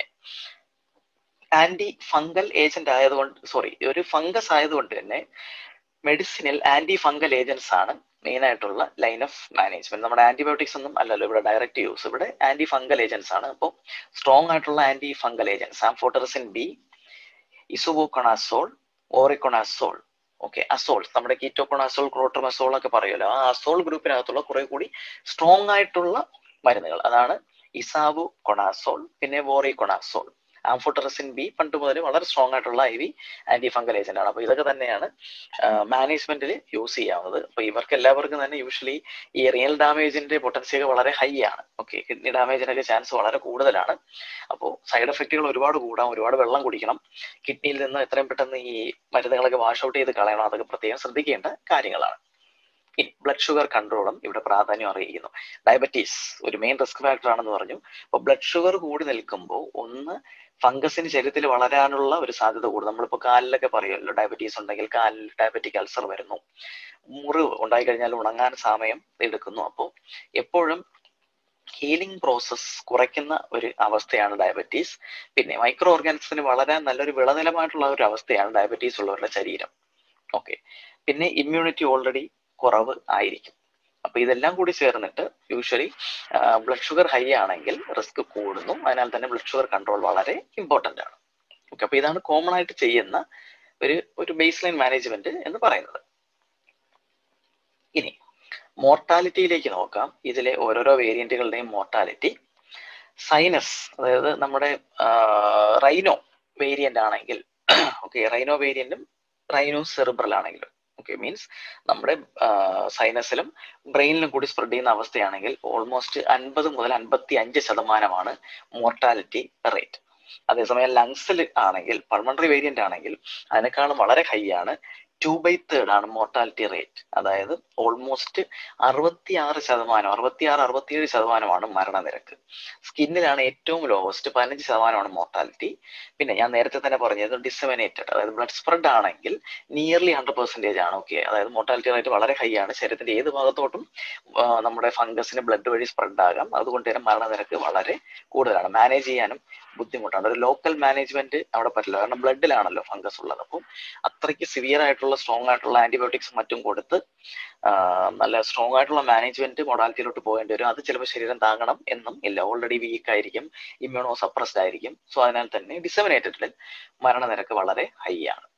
ആന്റി ഫംഗൽ ഏജന്റ് ആയതുകൊണ്ട് സോറി ഒരു ഫംഗസ് ആയതുകൊണ്ട് തന്നെ മെഡിസിനിൽ ആന്റി ഫംഗൽ ഏജൻസ് ആണ് മെയിൻ ആയിട്ടുള്ള ലൈൻ ഓഫ് മാനേജ്മെന്റ് നമ്മുടെ ആന്റിബയോട്ടിക്സ് ഒന്നും അല്ലല്ലോ ഇവിടെ ഡയറക്റ്റ് യൂസ് ഇവിടെ ആന്റി ഫംഗൽ ഏജൻസ് ആണ് അപ്പോൾ സ്ട്രോങ് ആയിട്ടുള്ള anti fungal agents amphotericin B isavuconazole voriconazole okay azole നമ്മുടെ കീറ്റോക്കൊണാസോൾ ക്രോട്ടോമസോൾ ഒക്കെ പറയുമല്ലോ ആ അസോൾ ഗ്രൂപ്പിനകത്തുള്ള കുറെ കൂടി സ്ട്രോങ് ആയിട്ടുള്ള മരുന്നുകൾ അതാണ് ഇസാവു കൊണാസോൾ പിന്നെ വോറി കൊണാസോൾ ആംഫോട്ടറസിൻ ബി പണ്ട് മുതൽ വളരെ സ്ട്രോങ് ആയിട്ടുള്ള I V anti fungal agent ആണ് അപ്പൊ ഇതൊക്കെ തന്നെയാണ് മാനേജ്മെന്റിൽ യൂസ് ചെയ്യാവുന്നത് അപ്പൊ ഇവർക്ക് എല്ലാവർക്കും തന്നെ യൂഷ്വലി ഈ റിയൽ ഡാമേജിന്റെ പൊട്ടൻസി ഒക്കെ വളരെ ഹൈ ആണ് ഓക്കെ കിഡ്നി ഡാമേജിനൊക്കെ ചാൻസ് വളരെ കൂടുതലാണ് അപ്പോൾ സൈഡ് എഫക്റ്റുകൾ ഒരുപാട് കൂടാം ഒരുപാട് വെള്ളം കുടിക്കണം കിഡ്നിയിൽ നിന്ന് എത്രയും പെട്ടെന്ന് ഈ മരുന്നുകളൊക്കെ വാഷ് ഔട്ട് ചെയ്ത് കളയണം അതൊക്കെ പ്രത്യേകം ശ്രദ്ധിക്കേണ്ട കാര്യങ്ങളാണ് ഇനി ബ്ലഡ് ഷുഗർ കൺട്രോളും ഇവിടെ പ്രാധാന്യം അറിയിക്കുന്നു ഡയബറ്റീസ് ഒരു മെയിൻ റിസ്ക് ഫാക്ടർ ആണെന്ന് പറഞ്ഞു അപ്പോൾ ബ്ലഡ് ഷുഗർ കൂടി നിൽക്കുമ്പോൾ ഒന്ന് ഫംഗസിന് ശരീരത്തിൽ വളരാനുള്ള ഒരു സാധ്യത കൂടും നമ്മളിപ്പോൾ കാലിലൊക്കെ പറയുമല്ലോ ഡയബറ്റീസ് ഉണ്ടെങ്കിൽ കാലിൽ ഡയബറ്റിക് അൾസർ വരുന്നു മുറിവ് ഉണ്ടായി കഴിഞ്ഞാൽ ഉണങ്ങാൻ സമയം എടുക്കുന്നു അപ്പോൾ എപ്പോഴും ഹീലിംഗ് പ്രോസസ് കുറയ്ക്കുന്ന ഒരു അവസ്ഥയാണ് ഡയബറ്റീസ് പിന്നെ മൈക്രോ ഓർഗാനിസത്തിന് വളരാൻ നല്ലൊരു വിളനിലമായിട്ടുള്ള ഒരു അവസ്ഥയാണ് ഡയബറ്റീസ് ഉള്ളവരുടെ ശരീരം ഓക്കെ പിന്നെ ഇമ്മ്യൂണിറ്റി ഓൾറെഡി കുറവ് ആയിരിക്കും അപ്പൊ ഇതെല്ലാം കൂടി ചേർന്നിട്ട് യൂഷ്വലി ബ്ലഡ് ഷുഗർ ഹൈ ആണെങ്കിൽ റിസ്ക് കൂടുന്നു അതിനാൽ തന്നെ ബ്ലഡ് ഷുഗർ കൺട്രോൾ വളരെ ഇമ്പോർട്ടന്റ് ആണ് ഓക്കെ അപ്പൊ ഇതാണ് കോമൺ ആയിട്ട് ചെയ്യുന്ന ഒരു ഒരു ബേസ് ലൈൻ മാനേജ്മെന്റ് എന്ന് പറയുന്നത് ഇനി മോർട്ടാലിറ്റിയിലേക്ക് നോക്കാം ഇതിലെ ഓരോരോ വേരിയന്റുകളുടെയും മോർട്ടാലിറ്റി സൈനസ് അതായത് നമ്മുടെ റൈനോ വേരിയന്റ് ആണെങ്കിൽ ഓക്കെ റൈനോ വേരിയന്റും റൈനോ സെറിബ്രൽ ആണെങ്കിലും ഓക്കെ മീൻസ് നമ്മുടെ സൈനസിലും ബ്രെയിനിലും കൂടി സ്പ്രെഡ് ചെയ്യുന്ന അവസ്ഥയാണെങ്കിൽ ഓൾമോസ്റ്റ് അൻപത് മുതൽ അൻപത്തി അഞ്ച് ശതമാനമാണ് മോർട്ടാലിറ്റി റേറ്റ് അതേസമയം ലങ്സിൽ ആണെങ്കിൽ പൾമണറി വേരിയന്റ് ആണെങ്കിൽ അതിനേക്കാളും വളരെ ഹൈ ആണ് ടു ബൈ തേർഡ് ആണ് മോർട്ടാലിറ്റി റേറ്റ് അതായത് ഓൾമോസ്റ്റ് അറുപത്തി ആറ് ശതമാനം അറുപത്തിയാറ് അറുപത്തിയേഴ് ശതമാനമാണ് മരണനിരക്ക് സ്കിന്നിലാണ് ഏറ്റവും ലോവസ്റ്റ് പതിനഞ്ച് ശതമാനമാണ് മോർട്ടാലിറ്റി പിന്നെ ഞാൻ നേരത്തെ തന്നെ പറഞ്ഞത് ഡിസമിനേറ്റഡ് അതായത് ബ്ലഡ് സ്പ്രെഡ് ആണെങ്കിൽ നിയർലി ഹൺഡ്രഡ് പെർസെൻറ്റേജ് ആണ് ഓക്കെ അതായത് മോർട്ടാലിറ്റി റേറ്റ് വളരെ ഹൈ ആണ് ശരീരത്തിന്റെ ഏത് ഭാഗത്തോട്ടും നമ്മുടെ ഫംഗസിന് ബ്ലഡ് വഴി സ്പ്രെഡ് ആകാം അതുകൊണ്ട് തന്നെ മരണനിരക്ക് വളരെ കൂടുതലാണ് മാനേജ് ചെയ്യാനും ബുദ്ധിമുട്ടാണ് ഒരു ലോക്കൽ മാനേജ്മെന്റ് അവിടെ പറ്റില്ല കാരണം ബ്ലഡിലാണല്ലോ ഫംഗസ് ഉള്ളത് അപ്പം അത്രയ്ക്ക് സിവിയർ ആയിട്ടുള്ള സ്ട്രോങ് ആയിട്ടുള്ള ആന്റിബയോട്ടിക്സ് മറ്റും കൊടുത്ത് നല്ല സ്ട്രോങ് ആയിട്ടുള്ള മാനേജ്മെന്റ് മൊഡാലിറ്റിയിലോട്ട് പോകേണ്ടി വരും അത് ചിലപ്പോൾ ശരീരം താങ്ങണം എന്നും ഇല്ല ഓൾറെഡി വീക്ക് ആയിരിക്കും ഇമ്മ്യൂണോ സപ്രസ്ഡ് ആയിരിക്കും സോ അതിനാൽ തന്നെ ഡിസമിനേറ്റഡിൽ മരണനിരക്ക് വളരെ ഹൈ ആണ്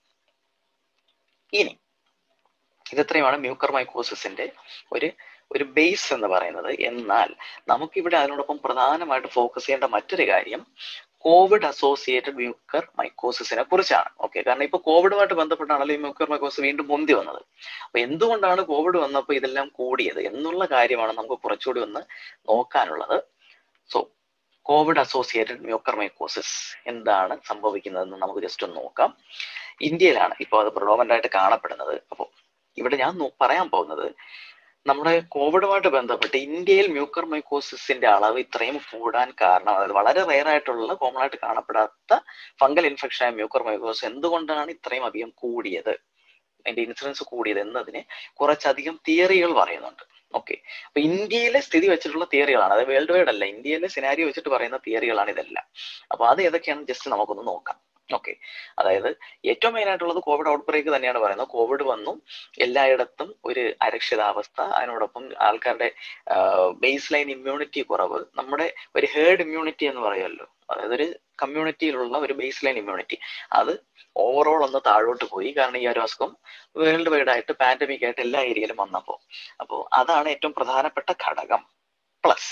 ഇനി ഇതത്രയുമാണ് മ്യൂക്കർ മൈക്കോസിന്റെ ഒരു ഒരു ബേസ് എന്ന് പറയുന്നത് എന്നാൽ നമുക്കിവിടെ അതിനോടൊപ്പം പ്രധാനമായിട്ട് ഫോക്കസ് ചെയ്യേണ്ട മറ്റൊരു കാര്യം കോവിഡ് അസോസിയേറ്റഡ് മ്യൂക്കർ മൈക്കോസിസിനെ കുറിച്ചാണ് ഓക്കെ കാരണം ഇപ്പൊ കോവിഡുമായിട്ട് ബന്ധപ്പെട്ടാണല്ലോ ഈ മ്യൂക്കർ മൈക്കോസിസ് വീണ്ടും പൊന്തി വന്നത് അപ്പൊ എന്തുകൊണ്ടാണ് കോവിഡ് വന്നപ്പോൾ ഇതെല്ലാം കൂടിയത് എന്നുള്ള കാര്യമാണ് നമുക്ക് കുറച്ചുകൂടി ഒന്ന് നോക്കാനുള്ളത് so COVID associated mucor mycosis എന്താണ് സംഭവിക്കുന്നതെന്ന് നമുക്ക് ജസ്റ്റ് ഒന്ന് നോക്കാം ഇന്ത്യയിലാണ് ഇപ്പോൾ അത് പ്രഡോമന്റ് ആയിട്ട് കാണപ്പെടുന്നത് അപ്പോൾ ഇവിടെ ഞാൻ പറയാൻ പോകുന്നത് നമ്മുടെ കോവിഡുമായിട്ട് ബന്ധപ്പെട്ട് ഇന്ത്യയിൽ മ്യൂക്കർ മൈക്കോസിന്റെ അളവ് ഇത്രയും കൂടാൻ കാരണം അതായത് വളരെ റെയർ ആയിട്ടുള്ള കോമൺ ആയിട്ട് കാണപ്പെടാത്ത ഫംഗൽ ഇൻഫെക്ഷൻ ആയ മ്യൂക്കർ മൈക്കോസിസ് എന്തുകൊണ്ടാണ് ഇത്രയും അധികം കൂടിയത് അതിന്റെ ഇൻസിഡൻസ് കൂടിയത് എന്നതിന് കുറച്ചധികം തിയറികൾ പറയുന്നുണ്ട് ഓക്കെ അപ്പൊ ഇന്ത്യയിലെ സ്ഥിതി വെച്ചിട്ടുള്ള തിയറികളാണ് അത് വേൾഡ് വൈഡ് അല്ല ഇന്ത്യയിലെ സിനാരി വെച്ചിട്ട് പറയുന്ന തിയറികളാണ് ഇതെല്ലാം അപ്പൊ അത് ഏതൊക്കെയാണ് ജസ്റ്റ് നമുക്കൊന്ന് നോക്കാം ഓക്കെ അതായത് ഏറ്റവും മെയിൻ ആയിട്ടുള്ളത് കോവിഡ് ഔട്ട് ബ്രേക്ക് തന്നെയാണ് പറയുന്നത് കോവിഡ് വന്നു എല്ലായിടത്തും ഒരു അരക്ഷിതാവസ്ഥ അതിനോടൊപ്പം ആൾക്കാരുടെ ബേസ് ലൈൻ ഇമ്മ്യൂണിറ്റി കുറവ് നമ്മുടെ ഒരു ഹേർഡ് ഇമ്മ്യൂണിറ്റി എന്ന് പറയുമല്ലോ അതായത് ഒരു കമ്മ്യൂണിറ്റിയിലുള്ള ഒരു ബേസ് ലൈൻ ഇമ്മ്യൂണിറ്റി അത് ഓവറോൾ ഒന്ന് താഴോട്ട് പോയി കാരണം ഈ ഒരു അസുഖം വേൾഡ് വൈഡ് ആയിട്ട് പാൻഡമിക് ആയിട്ട് എല്ലാ ഏരിയയിലും വന്നപ്പോൾ അപ്പോൾ അതാണ് ഏറ്റവും പ്രധാനപ്പെട്ട ഘടകം പ്ലസ്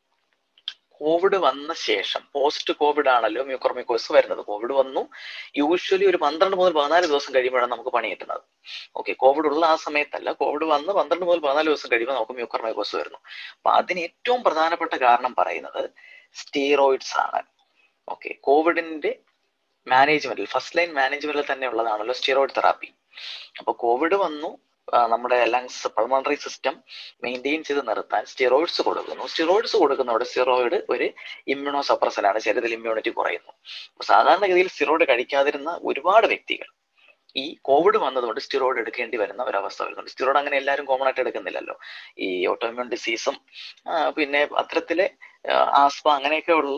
കോവിഡ് വന്ന ശേഷം പോസ്റ്റ് കോവിഡ് ആണല്ലോ മ്യൂക്കോർമിക്കോസ് വരുന്നത് കോവിഡ് വന്നു യൂഷ്വലി ഒരു പന്ത്രണ്ട് മുതൽ പതിനാല് ദിവസം കഴിയുമ്പോഴാണ് നമുക്ക് പണി കിട്ടുന്നത് ഓക്കെ കോവിഡ് ഉള്ള ആ സമയത്തല്ല കോവിഡ് വന്ന് പന്ത്രണ്ട് മുതൽ പതിനാല് ദിവസം കഴിയുമ്പോൾ നമുക്ക് മ്യൂക്കോർമിക്കോസ് വരുന്നു അപ്പൊ അതിന് ഏറ്റവും പ്രധാനപ്പെട്ട കാരണം പറയുന്നത് സ്റ്റീറോയിഡ്സ് ആണ് ഓക്കെ കോവിഡിന്റെ മാനേജ്മെന്റിൽ ഫസ്റ്റ് ലൈൻ മാനേജ്മെന്റിൽ തന്നെ ഉള്ളതാണല്ലോ സ്റ്റീറോയിഡ് തെറാപ്പി അപ്പൊ കോവിഡ് വന്നു നമ്മുടെ ലങ്സ് പൾമണറി സിസ്റ്റം മെയിൻറ്റെയിൻ ചെയ്ത് നിർത്താൻ സ്റ്റിറോയിഡ്സ് കൊടുക്കുന്നു സ്റ്റിറോയിഡ്സ് കൊടുക്കുന്നതോടെ സ്റ്റിറോയിഡ് ഒരു ഇമ്മ്യൂണോ സപ്രസൻ ആണ് ശരീരത്തിൽ ഇമ്മ്യൂണിറ്റി കുറയുന്നു അപ്പൊ സാധാരണഗതിയിൽ സ്റ്റിറോയിഡ് കഴിക്കാതിരുന്ന ഒരുപാട് വ്യക്തികൾ ഈ കോവിഡ് വന്നതുകൊണ്ട് സ്റ്റിറോയിഡ് എടുക്കേണ്ടി വരുന്ന ഒരവസ്ഥ വരുന്നുണ്ട് സ്റ്റിറോയിഡ് അങ്ങനെ എല്ലാവരും കോമൺ ആയിട്ട് എടുക്കുന്നില്ലല്ലോ ഈ ഓട്ടോമ്യൂൺ ഡിസീസും പിന്നെ അത്തരത്തിലെ ആസ്മ അങ്ങനെയൊക്കെ ഉള്ള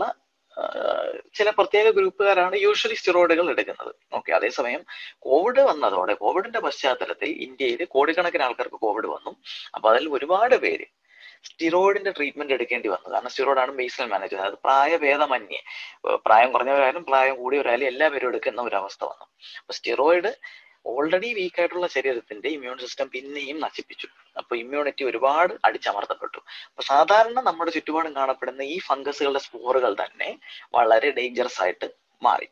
ചില പ്രത്യേക ഗ്രൂപ്പുകാരാണ് യൂഷ്വലി സ്റ്റിറോയിഡുകൾ എടുക്കുന്നത് ഓക്കെ അതേസമയം കോവിഡ് വന്നതോടെ കോവിഡിന്റെ പശ്ചാത്തലത്തിൽ ഇന്ത്യയിൽ കോടിക്കണക്കിന് ആൾക്കാർക്ക് കോവിഡ് വന്നു അപ്പൊ അതിൽ ഒരുപാട് പേര് സ്റ്റിറോയിഡിന്റെ ട്രീറ്റ്മെന്റ് എടുക്കേണ്ടി വന്നു കാരണം സ്റ്റിറോയിഡ് ആണ് ബേസിൽ മാനേജ് അതായത് പ്രായഭേദമന്യേ പ്രായം കുറഞ്ഞവരായാലും പ്രായം കൂടിയവരായാലും എല്ലാവരും എടുക്കുന്ന ഒരു അവസ്ഥ വന്നു അപ്പൊ സ്റ്റിറോയിഡ് ഓൾറെഡി വീക്ക് ആയിട്ടുള്ള ശരീരത്തിന്റെ ഇമ്മ്യൂൺ സിസ്റ്റം പിന്നെയും നശിപ്പിച്ചു അപ്പൊ ഇമ്മ്യൂണിറ്റി ഒരുപാട് അടിച്ചമർത്തപ്പെട്ടു അപ്പൊ സാധാരണ നമ്മുടെ ചുറ്റുപാടും കാണപ്പെടുന്ന ഈ ഫംഗസുകളുടെ സ്പോറുകൾ തന്നെ വളരെ ഡേഞ്ചറസ് ആയിട്ട് മാറി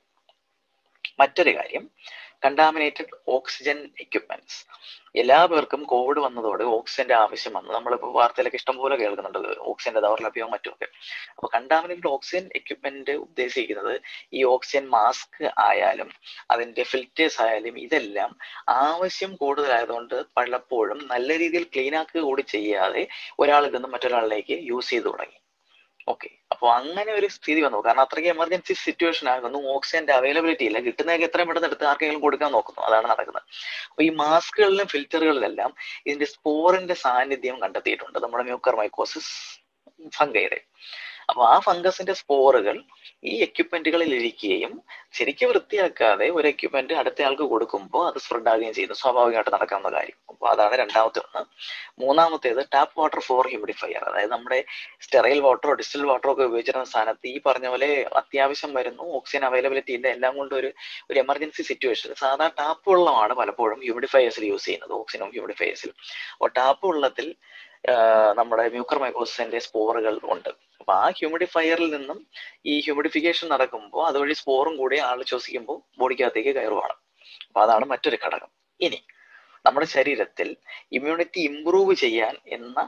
മറ്റൊരു കാര്യം കണ്ടാമിനേറ്റഡ് ഓക്സിജൻ എക്യുപ്മെന്റ്സ് എല്ലാ പേർക്കും കോവിഡ് വന്നതോടെ ഓക്സിജന്റെ ആവശ്യം വന്നു നമ്മളിപ്പോൾ വാർത്തയിലൊക്കെ ഇഷ്ടംപോലെ കേൾക്കുന്നുണ്ട് ഓക്സിജന്റെ ദൗർലഭ്യവും മറ്റുമൊക്കെ അപ്പൊ കണ്ടാമിനേറ്റഡ് ഓക്സിജൻ എക്യുപ്മെന്റ് ഉദ്ദേശിക്കുന്നത് ഈ ഓക്സിജൻ മാസ്ക് ആയാലും അതിന്റെ ഫിൽറ്റേഴ്സ് ആയാലും ഇതെല്ലാം ആവശ്യം കൂടുതലായതുകൊണ്ട് പലപ്പോഴും നല്ല രീതിയിൽ ക്ലീൻ ആക്കുക കൂടി ചെയ്യാതെ ഒരാളിൽ നിന്നും മറ്റൊരാളിലേക്ക് യൂസ് ചെയ്തു തുടങ്ങി ഓക്കെ അപ്പോൾ അങ്ങനെ ഒരു സ്ഥിതി വന്നു കാരണം അത്രയ്ക്ക് എമർജൻസി സിറ്റുവേഷൻ ആകുന്നു ഓക്സിജന്റെ അവൈലബിലിറ്റി ഇല്ല കിട്ടുന്നതൊക്കെ എത്രയും പെട്ടെന്ന് എടുത്ത് ആർക്കെങ്കിലും കൊടുക്കാൻ നോക്കുന്നു അതാണ് നടക്കുന്നത് അപ്പൊ ഈ മാസ്കുകളിലും ഫിൽറ്ററുകളിലെല്ലാം ഇതിന്റെ സ്പോറിന്റെ സാന്നിധ്യം കണ്ടെത്തിയിട്ടുണ്ട് നമ്മുടെ മ്യൂക്കർ മൈക്കോസിസ് ഫംഗയുടെ അപ്പൊ ആ ഫംഗസിന്റെ സ്പോറുകൾ ഈ എക്യുപ്മെന്റുകളിൽ ഇരിക്കുകയും ശരിക്കും വൃത്തിയാക്കാതെ ഒരു എക്യുപ്മെന്റ് അടുത്ത ആൾക്ക് കൊടുക്കുമ്പോൾ അത് സ്പ്രെഡ് ആകുകയും ചെയ്യുന്നു സ്വാഭാവികമായിട്ട് നടക്കാവുന്ന കാര്യം അപ്പോൾ അതാണ് രണ്ടാമത്തെ ഒന്ന് മൂന്നാമത്തേത് ടാപ്പ് വാട്ടർ ഫോർ ഹ്യൂമിഡിഫയർ അതായത് നമ്മുടെ സ്റ്റെറൈൽ വാട്ടറോ ഡിസ്റ്റിൽ വാട്ടറോ ഒക്കെ ഉപയോഗിച്ചിരുന്ന സ്ഥാനത്ത് ഈ പറഞ്ഞ പോലെ അത്യാവശ്യം വരുന്നു ഓക്സിജൻ അവൈലബിലിറ്റി ഇല്ല എല്ലാം കൊണ്ട് ഒരു ഒരു എമർജൻസി സിറ്റുവേഷൻ സാധാ ടാപ്പ് വെള്ളമാണ് പലപ്പോഴും ഹ്യൂമിഡിഫയേഴ്സിൽ യൂസ് ചെയ്യുന്നത് ഓക്സിജനും ഹ്യൂമിഡിഫയേഴ്സിൽ അപ്പോൾ ടാപ്പ് വെള്ളത്തിൽ നമ്മുടെ മ്യൂക്കർ മൈക്കോസിന്റെ സ്പോറുകൾ ഉണ്ട് അപ്പൊ ആ ഹ്യൂമിഡിഫയറിൽ നിന്നും ഈ ഹ്യൂമിഡിഫിക്കേഷൻ നടക്കുമ്പോൾ അതുവഴി സ്പോറും കൂടി ആൾ ശ്വസിക്കുമ്പോൾ ബോഡിക്കകത്തേക്ക് കയറുവാണ് അപ്പൊ അതാണ് മറ്റൊരു ഘടകം ഇനി നമ്മുടെ ശരീരത്തിൽ ഇമ്മ്യൂണിറ്റി ഇംപ്രൂവ് ചെയ്യാൻ എന്ന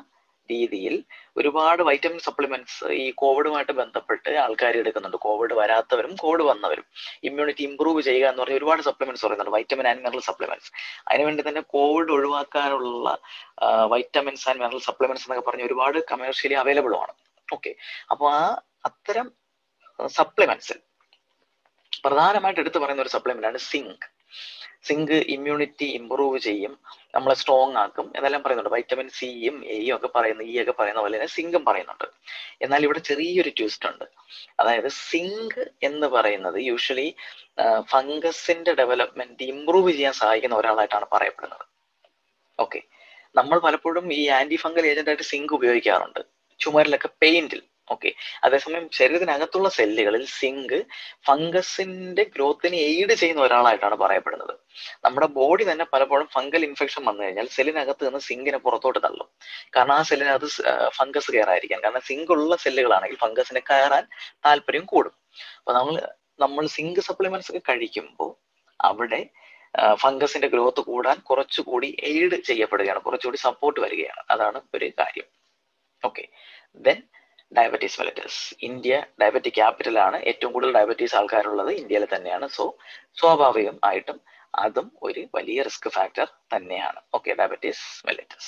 രീതിയിൽ ഒരുപാട് വൈറ്റമിൻ സപ്ലിമെന്റ്സ് ഈ കോവിഡുമായിട്ട് ബന്ധപ്പെട്ട് ആൾക്കാർ എടുക്കുന്നുണ്ട് കോവിഡ് വരാത്തവരും കോവിഡ് വന്നവരും ഇമ്മ്യൂണിറ്റി ഇംപ്രൂവ് ചെയ്യുക എന്ന് പറഞ്ഞ ഒരുപാട് സപ്ലിമെന്റ്സ് പറയുന്നുണ്ട് വൈറ്റമിൻ ആൻഡ് മിനറൽ സപ്ലിമെന്റ്സ് അതിനുവേണ്ടി തന്നെ കോവിഡ് ഒഴിവാക്കാനുള്ള വൈറ്റമിൻസ് ആൻഡ് മിനറൽ സപ്ലിമെന്റ്സ് എന്നൊക്കെ പറഞ്ഞ് ഒരുപാട് കമേഴ്ഷ്യലി അവൈലബിൾ ആണ് ഓക്കെ അപ്പോൾ ആ അത്തരം സപ്ലിമെന്റ്സിൽ പ്രധാനമായിട്ട് എടുത്തു പറയുന്ന ഒരു സപ്ലിമെന്റ് ആണ് സിങ്ക് സിങ്ക് ഇമ്മ്യൂണിറ്റി ഇമ്പ്രൂവ് ചെയ്യും നമ്മളെ സ്ട്രോങ് ആക്കും എന്നെല്ലാം പറയുന്നുണ്ട് വൈറ്റമിൻ സിയും എയും ഒക്കെ പറയുന്ന ഇ ഒക്കെ പറയുന്ന പോലെ തന്നെ സിങ്കും പറയുന്നുണ്ട് എന്നാൽ ഇവിടെ ചെറിയൊരു ട്വിസ്റ്റ് ഉണ്ട് അതായത് സിങ്ക് എന്ന് പറയുന്നത് യൂഷ്വലി ഫംഗസിന്റെ ഡെവലപ്മെന്റ് ഇമ്പ്രൂവ് ചെയ്യാൻ സഹായിക്കുന്ന ഒരാളായിട്ടാണ് പറയപ്പെടുന്നത് ഓക്കെ നമ്മൾ പലപ്പോഴും ഈ ആന്റി ഫംഗൽ ഏജന്റ് ആയിട്ട് സിങ്ക് ഉപയോഗിക്കാറുണ്ട് ചുമരിലൊക്കെ പെയിന്റിൽ ഓക്കെ അതേസമയം ശരീരത്തിനകത്തുള്ള സെല്ലുകളിൽ സിങ്ക് ഫംഗസിന്റെ ഗ്രോത്തിനെ എയ്ഡ് ചെയ്യുന്ന ഒരാളായിട്ടാണ് പറയപ്പെടുന്നത് നമ്മുടെ ബോഡി തന്നെ പലപ്പോഴും ഫംഗൽ ഇൻഫെക്ഷൻ വന്നു കഴിഞ്ഞാൽ സെല്ലിനകത്ത് നിന്ന് സിങ്കിനെ പുറത്തോട്ട് തള്ളും കാരണം ആ സെല്ലിനകത്ത് ഫംഗസ് കയറായിരിക്കാൻ കാരണം സിങ്ക് ഉള്ള സെല്ലുകളാണെങ്കിൽ ഫംഗസിനെ കയറാൻ താല്പര്യം കൂടും അപ്പൊ നമ്മൾ നമ്മൾ സിങ്ക് സപ്ലിമെന്റ്സ് ഒക്കെ കഴിക്കുമ്പോൾ അവിടെ ഫംഗസിന്റെ ഗ്രോത്ത് കൂടാൻ കുറച്ചുകൂടി എയ്ഡ് ചെയ്യപ്പെടുകയാണ് കുറച്ചുകൂടി സപ്പോർട്ട് വരികയാണ് അതാണ് ഒരു കാര്യം okay then diabetes mellitus India diabetic capital ആണ് ഏറ്റവും കൂടുതൽ ഡയബറ്റീസ് ആൾക്കാരുള്ളത് ഇന്ത്യയിൽ തന്നെയാണ് സോ സ്വാഭാവികം ആയിട്ടും അതും ഒരു വലിയ റിസ്ക് ഫാക്ടർ തന്നെയാണ് ഓക്കെ ഡയബറ്റീസ് മെലിറ്റസ്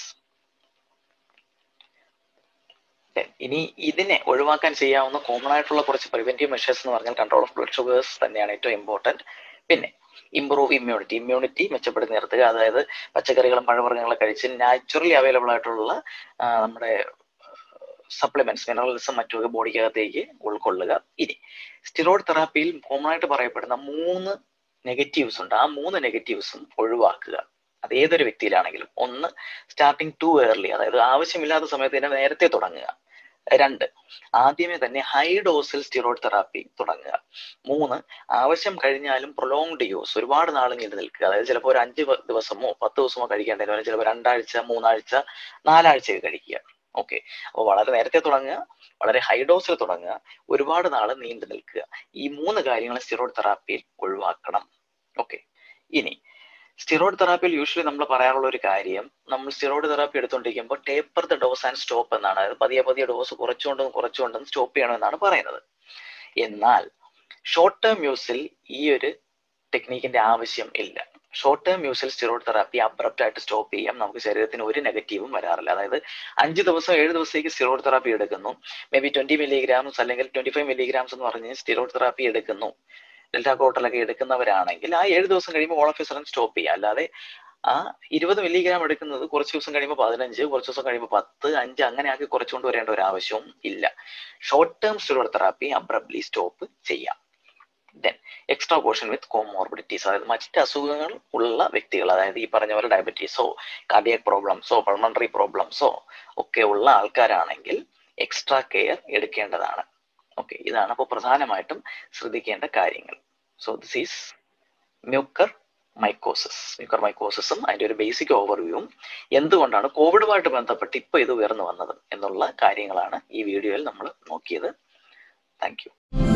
ഇനി ഇതിനെ ഒഴിവാക്കാൻ ചെയ്യാവുന്ന കോമൺ ആയിട്ടുള്ള കുറച്ച് പ്രിവെന്റീവ് മെഷേഴ്സ് എന്ന് പറഞ്ഞാൽ കൺട്രോൾ ഓഫ് ബ്ലഡ് ഷുഗേഴ്സ് തന്നെയാണ് ഏറ്റവും ഇമ്പോർട്ടന്റ് പിന്നെ ഇംപ്രൂവ് ഇമ്മ്യൂണിറ്റി ഇമ്മ്യൂണിറ്റി മെച്ചപ്പെടുത്തി നിർത്തുക അതായത് പച്ചക്കറികളും പഴവർഗ്ഗങ്ങളും കഴിച്ച് നാച്ചുറലി അവൈലബിൾ ആയിട്ടുള്ള നമ്മുടെ സപ്ലിമെന്റ്സ് മിനറൽസും മറ്റുമൊക്കെ ബോഡിക്കകത്തേക്ക് ഉൾക്കൊള്ളുക ഇനി സ്റ്റിറോയിഡ് തെറാപ്പിയിൽ കോമൺ ആയിട്ട് പറയപ്പെടുന്ന മൂന്ന് നെഗറ്റീവ്സ് ഉണ്ട് ആ മൂന്ന് നെഗറ്റീവ്സും ഒഴിവാക്കുക അത് ഏതൊരു വ്യക്തിയിലാണെങ്കിലും ഒന്ന് സ്റ്റാർട്ടിങ് ടു ഏർലി അതായത് ആവശ്യമില്ലാത്ത സമയത്ത് തന്നെ നേരത്തെ തുടങ്ങുക രണ്ട് ആദ്യമേ തന്നെ ഹൈ ഡോസിൽ സ്റ്റിറോയിഡ് തെറാപ്പി തുടങ്ങുക മൂന്ന് ആവശ്യം കഴിഞ്ഞാലും പ്രൊലോങ്ഡ് യൂസ് ഒരുപാട് നാൾ നീണ്ടു നിൽക്കുക അതായത് ചിലപ്പോൾ ഒരു അഞ്ച് ദിവസമോ പത്ത് ദിവസമോ കഴിക്കേണ്ടതിന് പകരം ചിലപ്പോൾ രണ്ടാഴ്ച മൂന്നാഴ്ച നാലാഴ്ച കഴിക്കുക ഓക്കെ അപ്പോൾ വളരെ നേരത്തെ തുടങ്ങുക വളരെ ഹൈ ഡോസിൽ തുടങ്ങുക ഒരുപാട് നാൾ നീണ്ടു നിൽക്കുക ഈ മൂന്ന് കാര്യങ്ങൾ സ്റ്റിറോയിഡ് തെറാപ്പിയിൽ ഒഴിവാക്കണം ഓക്കെ ഇനി സ്റ്റിറോയിഡ് തെറാപ്പിയിൽ യൂഷ്വലി നമ്മൾ പറയാറുള്ള ഒരു കാര്യം നമ്മൾ സ്റ്റിറോയിഡ് തെറാപ്പി എടുത്തുകൊണ്ടിരിക്കുമ്പോൾ taper the dose and stop എന്നാണ് അതായത് പതിയെ പതിയെ ഡോസ് കുറച്ചുകൊണ്ടും കുറച്ചുകൊണ്ടും സ്റ്റോപ്പ് ചെയ്യണമെന്നാണ് പറയുന്നത് എന്നാൽ ഷോർട്ട് ടേം യൂസിൽ ഈ ഒരു ടെക്നീക്കിന്റെ ആവശ്യം ഇല്ല ഷോർട്ട് ടേം യൂസിൽ സ്റ്റിറോയിഡ് തെറാപ്പി അബ്രപ്റ്റ് ആയിട്ട് സ്റ്റോപ്പ് ചെയ്യാം നമുക്ക് ശരീരത്തിന് ഒരു നെഗറ്റീവും വരാറില്ല അതായത് അഞ്ച് ദിവസം ഏഴ് ദിവസത്തേക്ക് സ്റ്റിറോയിഡ് തെറാപ്പി എടുക്കുന്നു മേ ബി ട്വന്റി മില്ലിഗ്രാംസ് അല്ലെങ്കിൽ ട്വന്റി ഫൈവ് മില്ലിഗ്രാംസ് എന്ന് പറഞ്ഞ് സ്റ്റിറോയിഡ് തെറാപ്പി എടുക്കുന്നു ഡെൽറ്റ കോട്ടലൊക്കെ എടുക്കുന്നവരാണെങ്കിൽ ആ ഏഴ് ദിവസം കഴിയുമ്പോൾ all of a sudden stop ചെയ്യുക അല്ലാതെ ആ ഇരുപത് മില്ലിഗ്രാം എടുക്കുന്നത് കുറച്ച് ദിവസം കഴിയുമ്പോൾ പതിനഞ്ച് കുറച്ച് ദിവസം കഴിയുമ്പോൾ പത്ത് അഞ്ച് അങ്ങനെ ആക്കി കുറച്ചുകൊണ്ട് വരേണ്ട ഒരു ആവശ്യവും ഇല്ല short term steroid therapy abruptly stop ചെയ്യാം then extra portion with comorbidities അതായത് മറ്റ് അസുഖങ്ങൾ ഉള്ള വ്യക്തികൾ അതായത് ഈ പറഞ്ഞ പോലെ ഡയബറ്റീസോ കാർഡിയക് പ്രോബ്ലംസോ പൾമണറി പ്രോബ്ലംസോ ഒക്കെ ഉള്ള ആൾക്കാരാണെങ്കിൽ എക്സ്ട്രാ കെയർ എടുക്കേണ്ടതാണ് ഓക്കെ ഇതാണ് അപ്പോൾ പ്രധാനമായിട്ടും ശ്രദ്ധിക്കേണ്ട കാര്യങ്ങൾ so this is mucor mycosis mucor മൈക്കോസിസും അതിന്റെ ഒരു ബേസിക് ഓവർവ്യൂവും എന്തുകൊണ്ടാണ് കോവിഡുമായിട്ട് ബന്ധപ്പെട്ട് ഇപ്പൊ ഇത് ഉയർന്നു വന്നത് എന്നുള്ള കാര്യങ്ങളാണ് ഈ വീഡിയോയിൽ നമ്മൾ നോക്കിയത് താങ്ക്